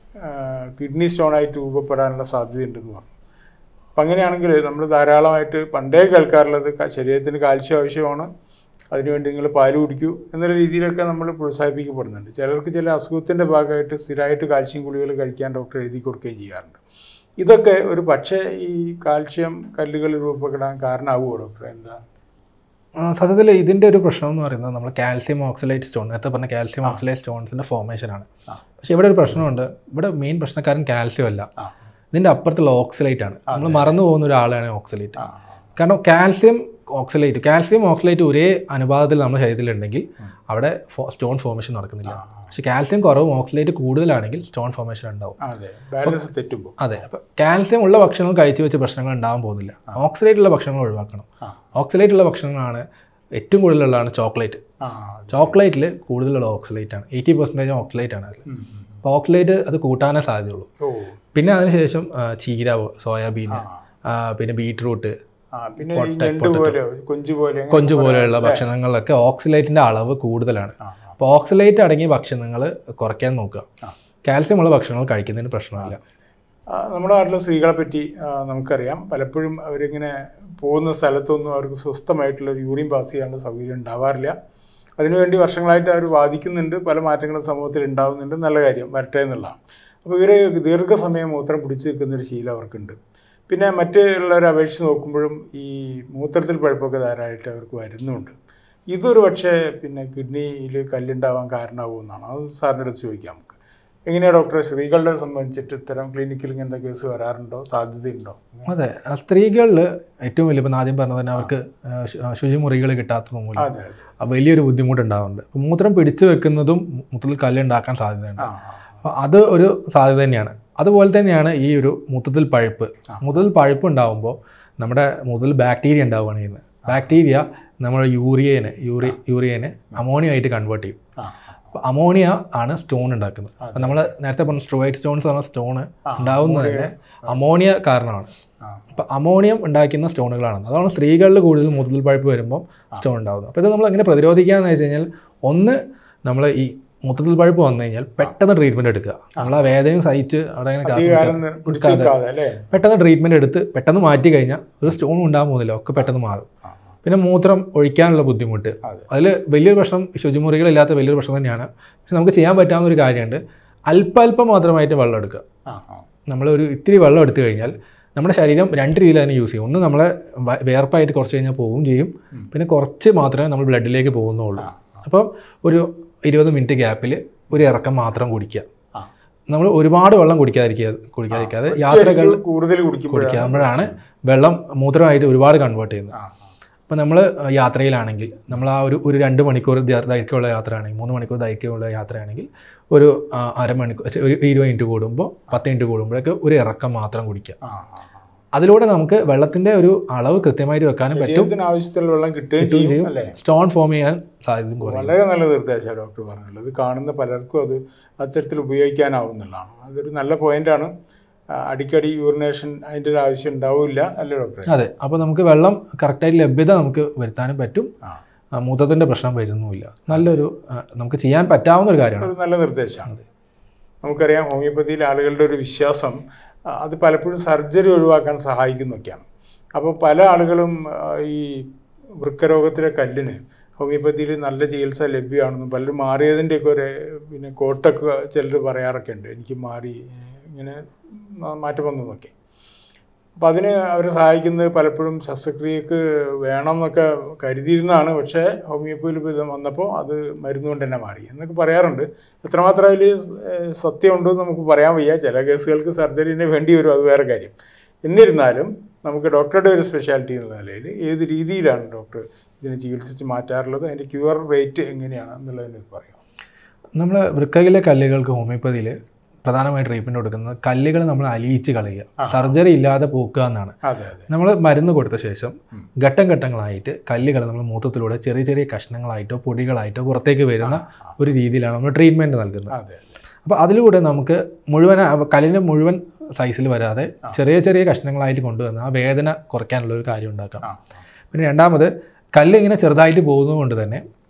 കിഡ്നി സ്റ്റോണായിട്ട് രൂപപ്പെടാനുള്ള സാധ്യതയുണ്ടെന്ന് പറഞ്ഞു അപ്പം അങ്ങനെയാണെങ്കിൽ നമ്മൾ ധാരാളമായിട്ട് പണ്ടേ കേൾക്കാറുള്ളത് ക- ശരീരത്തിന് കാൽഷ്യം ആവശ്യമാണ് അതിനുവേണ്ടി നിങ്ങൾ പാല് കുടിക്കൂ എന്നുള്ള രീതിയിലൊക്കെ നമ്മൾ പ്രോത്സാഹിപ്പിക്കപ്പെടുന്നുണ്ട് ചിലർക്ക് ചില അസുഖത്തിൻ്റെ ഭാഗമായിട്ട് സ്ഥിരമായിട്ട് കാൽഷ്യം ഗുളികൾ കഴിക്കാൻ ഡോക്ടർ എഴുതി കൊടുക്കുകയും ചെയ്യാറുണ്ട് ഇതൊക്കെ ഒരു പക്ഷേ ഈ കാൽഷ്യം കല്ലുകൾ രൂപപ്പെടാൻ കാരണമാവുമോ ഡോക്ടർ എന്താ സത്യത്തിൽ ഇതിൻ്റെ ഒരു പ്രശ്നം എന്ന് പറയുന്നത് നമ്മൾ കാൽസ്യം ഓക്സലൈറ്റ് സ്റ്റോൺ നേരത്തെ പറഞ്ഞ കാൽസ്യം ഓക്സലൈറ്റ് സ്റ്റോൺസിൻ്റെ ഫോർമേഷനാണ് ആ. പക്ഷേ ഇവിടെ ഒരു പ്രശ്നമുണ്ട് ഇവിടെ മെയിൻ പ്രശ്നക്കാരൻ കാൽസ്യം അല്ല ആ ഇതിൻ്റെ അപ്പുറത്തുള്ള ഓക്സലൈറ്റ് ആണ് നമ്മൾ മറന്നു പോകുന്ന ഒരാളാണ് ഓക്സലൈറ്റ് ആ കാരണം കാൽസ്യം ഓക്സലൈറ്റ് കാൽസ്യം ഓക്സലൈറ്റ് ഒരേ അനുപാതത്തിൽ നമ്മുടെ ശരീരത്തിലുണ്ടെങ്കിൽ അവിടെ സ്റ്റോൺ ഫോർമേഷൻ നടക്കുന്നില്ല പക്ഷേ കാൽസ്യം കുറവും ഓക്സലൈറ്റ് കൂടുതലാണെങ്കിൽ സ്റ്റോൺ ഫോർമേഷൻ ഉണ്ടാവും അതെ ബാലൻസ് തെറ്റുമ്പോൾ അതെ അപ്പോൾ കാൽസ്യം ഉള്ള ഭക്ഷണങ്ങൾ കഴിച്ചു വെച്ച പ്രശ്നങ്ങൾ ഉണ്ടാകാൻ പോകുന്നില്ല ഓക്സലൈറ്റ് ഉള്ള ഭക്ഷണങ്ങൾ ഒഴിവാക്കണം ആ. ഓക്സലൈറ്റ് ഉള്ള ഭക്ഷണങ്ങളാണ് ഏറ്റവും കൂടുതലുള്ളതാണ് ചോക്ലേറ്റ് ആ ചോക്ലേറ്റിൽ കൂടുതലുള്ള ഓക്സലൈറ്റ് ആണ് എയ്റ്റി പെർസെൻറ്റേജ് ഓക്സലൈറ്റ് ആണ് അതിൽ ഉം, ഉം. അപ്പോൾ ഓക്സലൈറ്റ് അത് കൂട്ടാനേ സാധ്യതയുള്ളൂ ഓ പിന്നെ അതിനുശേഷം ആ, ചീര സോയാബീൻ ആ. പിന്നെ ബീട്രൂട്ട് ആ പിന്നെ ഈ ഞണ്ട് പോലെ കൊഞ്ച് പോലെ അങ്ങനെ കൊഞ്ച് പോലെയുള്ള ഭക്ഷണങ്ങളിലൊക്കെ ഓക്സലൈറ്റിൻ്റെ അളവ് കൂടുതലാണ് ആ, അപ്പോൾ ഓക്സലൈറ്റ് അടങ്ങിയ ഭക്ഷണങ്ങൾ കുറയ്ക്കാൻ നോക്കുക ആ. കാൽസ്യം ഉള്ള ഭക്ഷണങ്ങൾ കഴിക്കുന്നതിന് പ്രശ്നമില്ല ആ, നമ്മുടെ നാട്ടിലെ സ്ത്രീകളെ പറ്റി ആ, നമുക്കറിയാം പലപ്പോഴും അവരിങ്ങനെ പോകുന്ന സ്ഥലത്തൊന്നും അവർക്ക് സ്വസ്ഥമായിട്ടുള്ള ഒരു യൂറിൻ പാസ് ചെയ്യാനുള്ള സൗകര്യം ഉണ്ടാവാറില്ല അതിനുവേണ്ടി വർഷങ്ങളായിട്ട് അവർ വാദിക്കുന്നുണ്ട് പല മാറ്റങ്ങളും സമൂഹത്തിൽ ഉണ്ടാവുന്നുണ്ട് നല്ല കാര്യം വരട്ടെ എന്നുള്ളതാണ് അപ്പോൾ ഇവർ ദീർഘസമയം മൂത്രം പിടിച്ചു നിൽക്കുന്ന ഒരു ശീലം അവർക്കുണ്ട് പിന്നെ മറ്റുള്ളവരെ അപേക്ഷിച്ച് നോക്കുമ്പോഴും ഈ മൂത്രത്തിൽ പഴുപ്പൊക്കെ ധാരാളമായിട്ട് അവർക്ക് വരുന്നുണ്ട് ഇതൊരു പക്ഷേ പിന്നെ കിഡ്നിയിൽ കല്ലുണ്ടാവാൻ കാരണമാകുമെന്നാണ് അത് സാറിൻ്റെ അടുത്ത് ചോദിക്കാം നമുക്ക് എങ്ങനെയാണ് ഡോക്ടറെ സ്ത്രീകളെ സംബന്ധിച്ചിട്ട് ഇത്തരം ക്ലിനിക്കിൽ ഇങ്ങനത്തെ കേസ് വരാറുണ്ടോ സാധ്യതയുണ്ടോ അതെ സ്ത്രീകളിൽ ഏറ്റവും വലിയ ഇപ്പം ആദ്യം പറഞ്ഞ തന്നെ അവർക്ക് ആ, ശു- ആ, ശുചിമുറികൾ കിട്ടാത്തത് മൂലം അതെ അതെ ആ, വലിയൊരു ബുദ്ധിമുട്ടുണ്ടാവുന്നുണ്ട് അപ്പോൾ മൂത്രം പിടിച്ചു വെക്കുന്നതും മൂത്രത്തിൽ കല്ല് ഉണ്ടാക്കാൻ സാധ്യതയുണ്ട് ആ അപ്പോൾ അത് ഒരു സാധ്യത തന്നെയാണ് അതുപോലെ തന്നെയാണ് ഈ ഒരു മൂത്രത്തിൽ പഴുപ്പ് മൂത്രത്തിൽ പഴുപ്പ് ഉണ്ടാകുമ്പോൾ നമ്മുടെ മൂത്രത്തിൽ ബാക്ടീരിയ ഉണ്ടാവുകയാണ് ചെയ്യുന്നത് ബാക്ടീരിയ നമ്മുടെ യൂറിയനെ യൂറി യൂറിയനെ അമോണിയ ആയിട്ട് കൺവേർട്ട് ചെയ്യും ആ അപ്പോൾ അമോണിയ ആണ് സ്റ്റോൺ ഉണ്ടാക്കുന്നത് അപ്പോൾ നമ്മൾ നേരത്തെ പറഞ്ഞ സ്ട്രോയിഡ് സ്റ്റോൺസ് പറഞ്ഞ സ്റ്റോണ് ഉണ്ടാവുന്നതിന് അമോണിയ കാരണമാണ് ആ അപ്പോൾ അമോണിയം ഉണ്ടാക്കുന്ന സ്റ്റോണുകളാണ് അതാണ് സ്ത്രീകളിൽ കൂടുതൽ മൂത്രത്തിൽ പഴുപ്പ് വരുമ്പോൾ സ്റ്റോൺ ഉണ്ടാകുന്നത് അപ്പോൾ ഇത് നമ്മൾ എങ്ങനെ പ്രതിരോധിക്കുക എന്ന് വെച്ച് കഴിഞ്ഞാൽ ഒന്ന് നമ്മൾ ഈ മൂത്രത്തിൽ പഴുപ്പ് വന്നു കഴിഞ്ഞാൽ പെട്ടെന്ന് ട്രീറ്റ്മെൻറ്റ് എടുക്കുക നമ്മൾ ആ വേദനയും സഹിച്ച് അവിടെ ഇങ്ങനെ കാത്തു അധികാരം പിടിച്ചു നിൽക്കാതെ അല്ലേ പെട്ടെന്ന് ട്രീറ്റ്മെൻറ്റ് എടുത്ത് പെട്ടെന്ന് മാറ്റി കഴിഞ്ഞാൽ ഒരു സ്റ്റോൺ ഉണ്ടാകാൻ പോകുന്നില്ല ഒക്കെ പെട്ടെന്ന് മാറും ആ, പിന്നെ മൂത്രം ഒഴിക്കാനുള്ള ബുദ്ധിമുട്ട് അതെ. അതിൽ വലിയൊരു പ്രശ്നം ശുചിമുറികളില്ലാത്ത വലിയൊരു പ്രശ്നം തന്നെയാണ് പക്ഷെ നമുക്ക് ചെയ്യാൻ പറ്റാവുന്ന ഒരു കാര്യമുണ്ട് അല്പല്പം മാത്രമായിട്ട് വെള്ളം എടുക്കുക ആ ആ നമ്മൾ ഒരു ഇത്തിരി വെള്ളം എടുത്തു കഴിഞ്ഞാൽ നമ്മുടെ ശരീരം രണ്ട് രീതിയിൽ അതിനെ യൂസ് ചെയ്യും ഒന്ന് നമ്മളെ വ- വിയർപ്പായിട്ട് കുറച്ച് കഴിഞ്ഞാൽ പോവുകയും ചെയ്യും പിന്നെ കുറച്ച് മാത്രമേ നമ്മൾ ബ്ലഡിലേക്ക് പോകുന്നുള്ളൂ അപ്പം ഒരു ഇരുപത് മിനിറ്റ് ഗ്യാപ്പിൽ ഒരു ഇറക്കം മാത്രം കുടിക്കുക ആ. നമ്മൾ ഒരുപാട് വെള്ളം കുടിക്കാതിരിക്കുക കുടിക്കാതിരിക്കാതെ യാത്രകൾ ഒരിക്കൽ കൂടുതൽ കുടിക്കുമ്പോഴാണ് കുടിക്കുമ്പോഴാണ് വെള്ളം മൂത്രമായിട്ട് ഒരുപാട് കൺവേർട്ട് ചെയ്യുന്നത് ആ അപ്പോൾ നമ്മൾ യാത്രയിലാണെങ്കിൽ നമ്മൾ ആ ഒരു ഒരു രണ്ട് മണിക്കൂർ ദൈ- ദൈർഘ്യമുള്ള യാത്രയാണെങ്കിൽ മൂന്ന് മണിക്കൂർ ദൈർഘ്യമുള്ള യാത്രയാണെങ്കിൽ ഒരു ആ, അരമണിക്കൂർ ഛെ, ഒരു ഇരുപത് മിനിറ്റ് കൂടുമ്പോൾ പത്ത് മിനിറ്റ് കൂടുമ്പോഴൊക്കെ ഒരു ഇറക്കം മാത്രം കുടിക്കുക ആ ആ ആ. അതിലൂടെ നമുക്ക് വെള്ളത്തിൻ്റെ ഒരു അളവ് കൃത്യമായിട്ട് വെക്കാനും പറ്റും ശരീരത്തിന് ആവശ്യത്തിലുള്ള വെള്ളം കിട്ടുകയും ചെയ്യും അല്ലേ സ്റ്റോൺ ഫോം ചെയ്യാൻ സാധ്യതയും കുറയും വളരെ നല്ല നിർദ്ദേശമാണ് ഡോക്ടർ പറഞ്ഞുള്ളത് ഇത് കാണുന്ന പലർക്കും അത് അത്തരത്തിൽ ഉപയോഗിക്കാനാവുന്നുള്ളതാണ് അതൊരു നല്ല പോയിന്റാണ് ആ, അടിക്കടി യൂറിനേഷൻ അതിൻ്റെ ഒരു ആവശ്യം ഉണ്ടാവില്ല അല്ലേ ഡോക്ടറെ അതെ അപ്പോൾ നമുക്ക് വെള്ളം കറക്റ്റായിട്ട് ലഭ്യത നമുക്ക് വരുത്താനും പറ്റും ആ ആ, മൂത്രത്തിൻ്റെ പ്രശ്നം വരുന്നുമില്ല നല്ലൊരു ആ, നമുക്ക് ചെയ്യാൻ പറ്റാവുന്ന ഒരു കാര്യമാണ് ഒരു നല്ല നിർദ്ദേശമാണ് നമുക്കറിയാം ഹോമിയോപ്പതിയിൽ ആളുകളുടെ ഒരു വിശ്വാസം ആ, അത് പലപ്പോഴും സർജറി ഒഴിവാക്കാൻ സഹായിക്കുന്നൊക്കെയാണ് അപ്പോൾ പല ആളുകളും ആ, ഈ വൃക്കരോഗത്തിലെ കല്ലിന് ഹോമിയോപ്പതിയിൽ നല്ല ചികിത്സ ലഭ്യമാണെന്നും പലരും മാറിയതിൻ്റെയൊക്കെ ഒരു പിന്നെ കോട്ടൊക്കെ ചിലർ പറയാറൊക്കെ ഉണ്ട് എനിക്ക് മാറി ഇങ്ങനെ മാ- മാറ്റം വന്നെന്നൊക്കെ അപ്പം അതിന് അവരെ സഹായിക്കുന്നത് പലപ്പോഴും ശസ്ത്രക്രിയക്ക് വേണം എന്നൊക്കെ കരുതിയിരുന്നതാണ് പക്ഷേ ഹോമിയോപ്പതിയിൽ ഇപ്പോൾ ഇത് വന്നപ്പോൾ അത് മരുന്ന് കൊണ്ട് തന്നെ മാറി എന്നൊക്കെ പറയാറുണ്ട് എത്രമാത്രം അതിൽ സത്യമുണ്ടെന്ന് നമുക്ക് പറയാൻ വയ്യ ചില കേസുകൾക്ക് സർജറിന് വേണ്ടി വരും അത് വേറെ കാര്യം എന്നിരുന്നാലും നമുക്ക് ഡോക്ടറുടെ ഒരു സ്പെഷ്യാലിറ്റി എന്ന നിലയിൽ ഏത് രീതിയിലാണ് ഡോക്ടർ ഇതിനെ ചികിത്സിച്ച് മാറ്റാറുള്ളത് അതിൻ്റെ ക്യൂർ റേറ്റ് എങ്ങനെയാണ് എന്നുള്ളതിന് പറയാം നമ്മൾ വൃക്കയിലെ കല്ലുകൾക്ക് ഹോമിയോപ്പതിയിൽ പ്രധാനമായി ട്രീറ്റ്മെൻറ്റ് കൊടുക്കുന്നത് കല്ലുകൾ നമ്മൾ അലിയിച്ച് കളയുക സർജറി ഇല്ലാതെ പോക്കുക എന്നാണ് അതെ അതെ നമ്മൾ മരുന്ന് കൊടുത്ത ശേഷം ഘട്ടം ഘട്ടങ്ങളായിട്ട് കല്ലുകൾ നമ്മൾ മൂത്രത്തിലൂടെ ചെറിയ ചെറിയ കഷ്ണങ്ങളായിട്ടോ പൊടികളായിട്ടോ പുറത്തേക്ക് വരുന്ന ഒരു രീതിയിലാണ് നമ്മൾ ട്രീറ്റ്മെൻറ്റ് നൽകുന്നത് അതെ അപ്പോൾ അതിലൂടെ നമുക്ക് മുഴുവൻ ആ കല്ലിൻ്റെ മുഴുവൻ സൈസിൽ വരാതെ ചെറിയ ചെറിയ കഷ്ണങ്ങളായിട്ട് കൊണ്ടുവന്ന് ആ വേദന കുറയ്ക്കാനുള്ള ഒരു കാര്യം ഉണ്ടാക്കാം ആ പിന്നെ രണ്ടാമത് കല്ല് ഇങ്ങനെ ചെറുതായിട്ട് പോകുന്നത് കൊണ്ട് തന്നെ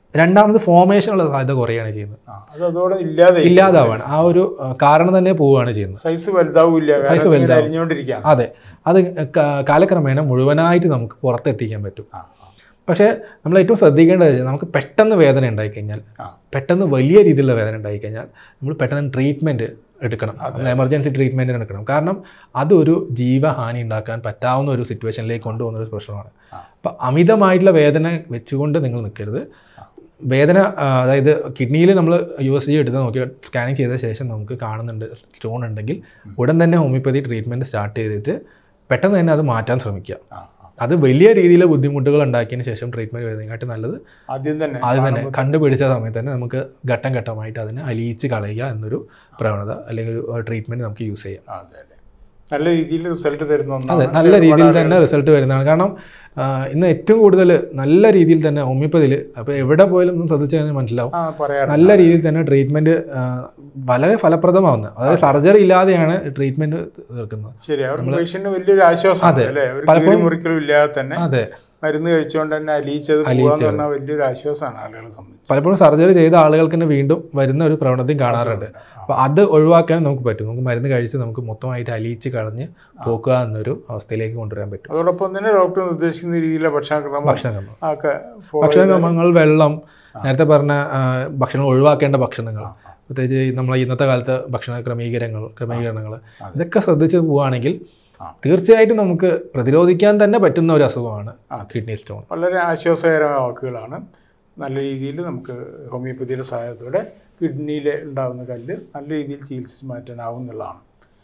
രണ്ടാമത് ഫോമേഷനുള്ള സാധ്യത കുറയുകയാണ് ചെയ്യുന്നത് ആ, അത് അതോടെ ഇല്ലാതെ ഇല്ലാതാവാണ് ആ ഒരു ആ, കാരണം തന്നെ പോവുകയാണ് ചെയ്യുന്നത് സൈസ് വലുതാവില്ല Size കാരണം വലുതാവും. അരിഞ്ഞുകൊണ്ടിരിക്കുകയാണ് അതെ അത് ക- കാലക്രമേണ മുഴുവനായിട്ട് നമുക്ക് പുറത്തെത്തിക്കാൻ പറ്റും ആ, പക്ഷേ നമ്മൾ ഏറ്റവും ശ്രദ്ധിക്കേണ്ടത് വെച്ചാൽ നമുക്ക് പെട്ടെന്ന് വേദന ഉണ്ടായിക്കഴിഞ്ഞാൽ ആ. പെട്ടെന്ന് വലിയ രീതിയിലുള്ള വേദന ഉണ്ടായിക്കഴിഞ്ഞാൽ നമ്മൾ പെട്ടെന്ന് ട്രീറ്റ്മെൻറ്റ് എടുക്കണം എമർജൻസി ട്രീറ്റ്മെൻറ്റ് എടുക്കണം കാരണം അതൊരു ജീവഹാനി ഉണ്ടാക്കാൻ പറ്റാവുന്ന ഒരു സിറ്റുവേഷനിലേക്ക് കൊണ്ടുപോകുന്ന ഒരു പ്രശ്നമാണ് ആ. അപ്പം അമിതമായിട്ടുള്ള വേദന വെച്ചുകൊണ്ട് നിങ്ങൾ നിൽക്കരുത് വേദന ആ, അതായത് കിഡ്നിയിൽ നമ്മൾ യു എസ് ജി എടുത്ത് നോക്കി സ്കാനിങ് ചെയ്ത ശേഷം നമുക്ക് കാണുന്നുണ്ട് സ്റ്റോൺ ഉണ്ടെങ്കിൽ ഉടൻ തന്നെ ഹോമിയോപ്പതി ട്രീറ്റ്മെൻറ്റ് സ്റ്റാർട്ട് ചെയ്തിട്ട് പെട്ടെന്ന് തന്നെ അത് മാറ്റാൻ ശ്രമിക്കുക ആ, ആ. അത് വലിയ രീതിയിൽ ബുദ്ധിമുട്ടുകൾ ഉണ്ടാക്കിയതിന് ശേഷം ട്രീറ്റ്മെൻറ്റ് വരുന്നതിനെക്കാട്ടി നല്ലത് ആദ്യം തന്നെ ആദ്യം തന്നെ കണ്ടുപിടിച്ച സമയത്ത് തന്നെ നമുക്ക് ഘട്ടം ഘട്ടമായിട്ട് അതിനെ അലിയിച്ച് കളയുക എന്നൊരു പ്രവണത അല്ലെങ്കിൽ ഒരു ട്രീറ്റ്മെൻറ്റ് നമുക്ക് യൂസ് ചെയ്യാം ആ, അതെ അതെ നല്ല രീതിയിൽ റിസൾട്ട് തരുന്ന അതെ ഒന്നാണ് നല്ല രീതിയിൽ തന്നെ റിസൾട്ട് വരുന്നതാണ് കാരണം ആ, ഇന്ന് ഏറ്റവും കൂടുതൽ നല്ല രീതിയിൽ തന്നെ ഹോമിയോപ്പതിയിൽ അപ്പോൾ എവിടെ പോയാലും ഒന്ന് ശ്രദ്ധിച്ചു കഴിഞ്ഞാൽ മനസ്സിലാവും ആ പറയാറുണ്ട് നല്ല രീതിയിൽ തന്നെ ട്രീറ്റ്മെൻറ്റ് വളരെ ഫലപ്രദമാവുന്നത് അതായത് സർജറി ഇല്ലാതെയാണ് ട്രീറ്റ്മെൻറ്റ് തീർക്കുന്നത് ശരി അവർക്ക് പേഷ്യന്റിന് വലിയൊരു ആശ്വാസമാണ് അല്ലേ ഒരു കീറി മുറിക്കലും ഇല്ലാതെ തന്നെ അതെ മരുന്ന് കഴിച്ചുകൊണ്ട് തന്നെ അലിയിച്ചത് പോകാന്ന് പറഞ്ഞാൽ വലിയൊരു ആശ്വാസമാണ് ആളുകളെ സംബന്ധിച്ച് പലപ്പോഴും സർജറി ചെയ്ത ആളുകൾക്ക് തന്നെ വീണ്ടും വരുന്ന ഒരു പ്രവണതയും കാണാറുണ്ട് അപ്പോൾ അത് ഒഴിവാക്കാൻ നമുക്ക് പറ്റും നമുക്ക് മരുന്ന് കഴിച്ച് നമുക്ക് മൊത്തമായിട്ട് അലിയിച്ച് കളഞ്ഞ് പോക്കുക എന്നൊരു അവസ്ഥയിലേക്ക് കൊണ്ടുവരാൻ പറ്റും അതോടൊപ്പം തന്നെ ഡോക്ടർ നിർദ്ദേശിക്കുന്ന രീതിയിലുള്ള ഭക്ഷണക്രമം ഭക്ഷണക്രമം ഒക്കെ follow ഭക്ഷണക്രമങ്ങൾ വെള്ളം നേരത്തെ പറഞ്ഞ ആ, ഭക്ഷണം ഒഴിവാക്കേണ്ട ഭക്ഷണങ്ങൾ പ്രത്യേകിച്ച് ഈ നമ്മളെ ഇന്നത്തെ കാലത്ത് ഭക്ഷണ ക്രമീകരണങ്ങൾ ക്രമീകരണങ്ങൾ ഇതൊക്കെ ശ്രദ്ധിച്ച് പോവുകയാണെങ്കിൽ ആ. തീർച്ചയായിട്ടും നമുക്ക് പ്രതിരോധിക്കാൻ തന്നെ പറ്റുന്ന ഒരു അസുഖമാണ് കിഡ്നി സ്റ്റോൺ വളരെ ആശ്വാസകരമായ വാക്കുകളാണ് നല്ല രീതിയിൽ നമുക്ക് ഹോമിയോപ്പതിയുടെ സഹായത്തോടെ കിഡ്നിയിൽ ഉണ്ടാകുന്ന കല്ല് നല്ല രീതിയിൽ ചികിത്സിച്ച് മാറ്റാനാവും എന്നുള്ളതാണ്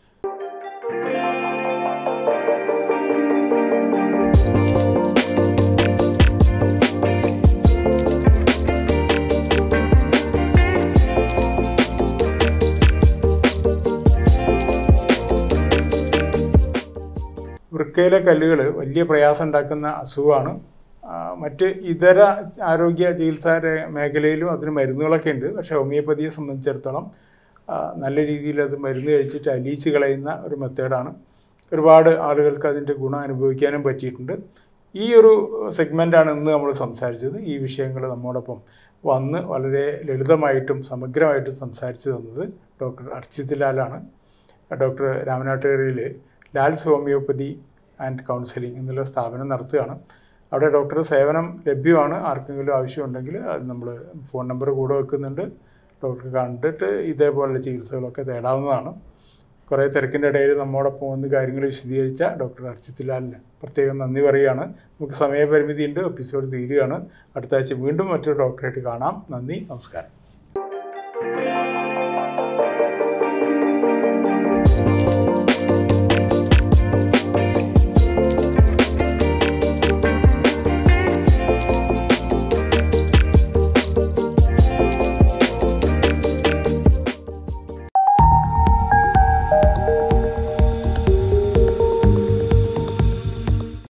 വൃക്കയിലെ കല്ലുകൾ വലിയ പ്രയാസം ഉണ്ടാക്കുന്ന അസുഖമാണ് ആ, മറ്റ് ഇതര ആരോഗ്യ ചികിത്സാ രേ- മേഖലയിലും അതിന് മരുന്നുകളൊക്കെ ഉണ്ട് പക്ഷേ ഹോമിയോപ്പതിയെ സംബന്ധിച്ചിടത്തോളം ആ, നല്ല രീതിയിൽ അത് മരുന്ന് കഴിച്ചിട്ട് അലിയിച്ച് കളയുന്ന ഒരു മെത്തേഡാണ് ഒരുപാട് ആളുകൾക്ക് അതിൻ്റെ ഗുണം അനുഭവിക്കാനും പറ്റിയിട്ടുണ്ട് ഈ ഒരു സെഗ്മെൻ്റാണ് ഇന്ന് നമ്മൾ സംസാരിച്ചത് ഈ വിഷയങ്ങൾ നമ്മോടൊപ്പം വന്ന് വളരെ ലളിതമായിട്ടും സമഗ്രമായിട്ടും സംസാരിച്ചു തന്നത് ഡോക്ടർ അർച്ചിത് ലാലാണ് ഡോക്ടർ രാമനാട്ടുകരയിൽ ലാൽസ് ഹോമിയോപ്പതി ആൻഡ് കൗൺസിലിംഗ് എന്നുള്ള സ്ഥാപനം നടത്തുകയാണ് അവിടെ ഡോക്ടറുടെ സേവനം ലഭ്യമാണ് ആർക്കെങ്കിലും ആവശ്യമുണ്ടെങ്കിൽ അത് നമ്മൾ ഫോൺ നമ്പർ കൂടെ വെക്കുന്നുണ്ട് ഡോക്ടറെ കണ്ടിട്ട് ഇതേപോലുള്ള ചികിത്സകളൊക്കെ തേടാവുന്നതാണ് കുറേ തിരക്കിൻ്റെ ഇടയിൽ നമ്മോടൊപ്പം വന്ന് കാര്യങ്ങൾ വിശദീകരിച്ച ഡോക്ടർ അർച്ചിത് ലാലിന് പ്രത്യേകം നന്ദി പറയുകയാണ് നമുക്ക് സമയപരിമിതി ഉണ്ട് എപ്പിസോഡ് തീരുകയാണ് അടുത്ത ആഴ്ച വീണ്ടും മറ്റൊരു ഡോക്ടറായിട്ട് കാണാം നന്ദി നമസ്കാരം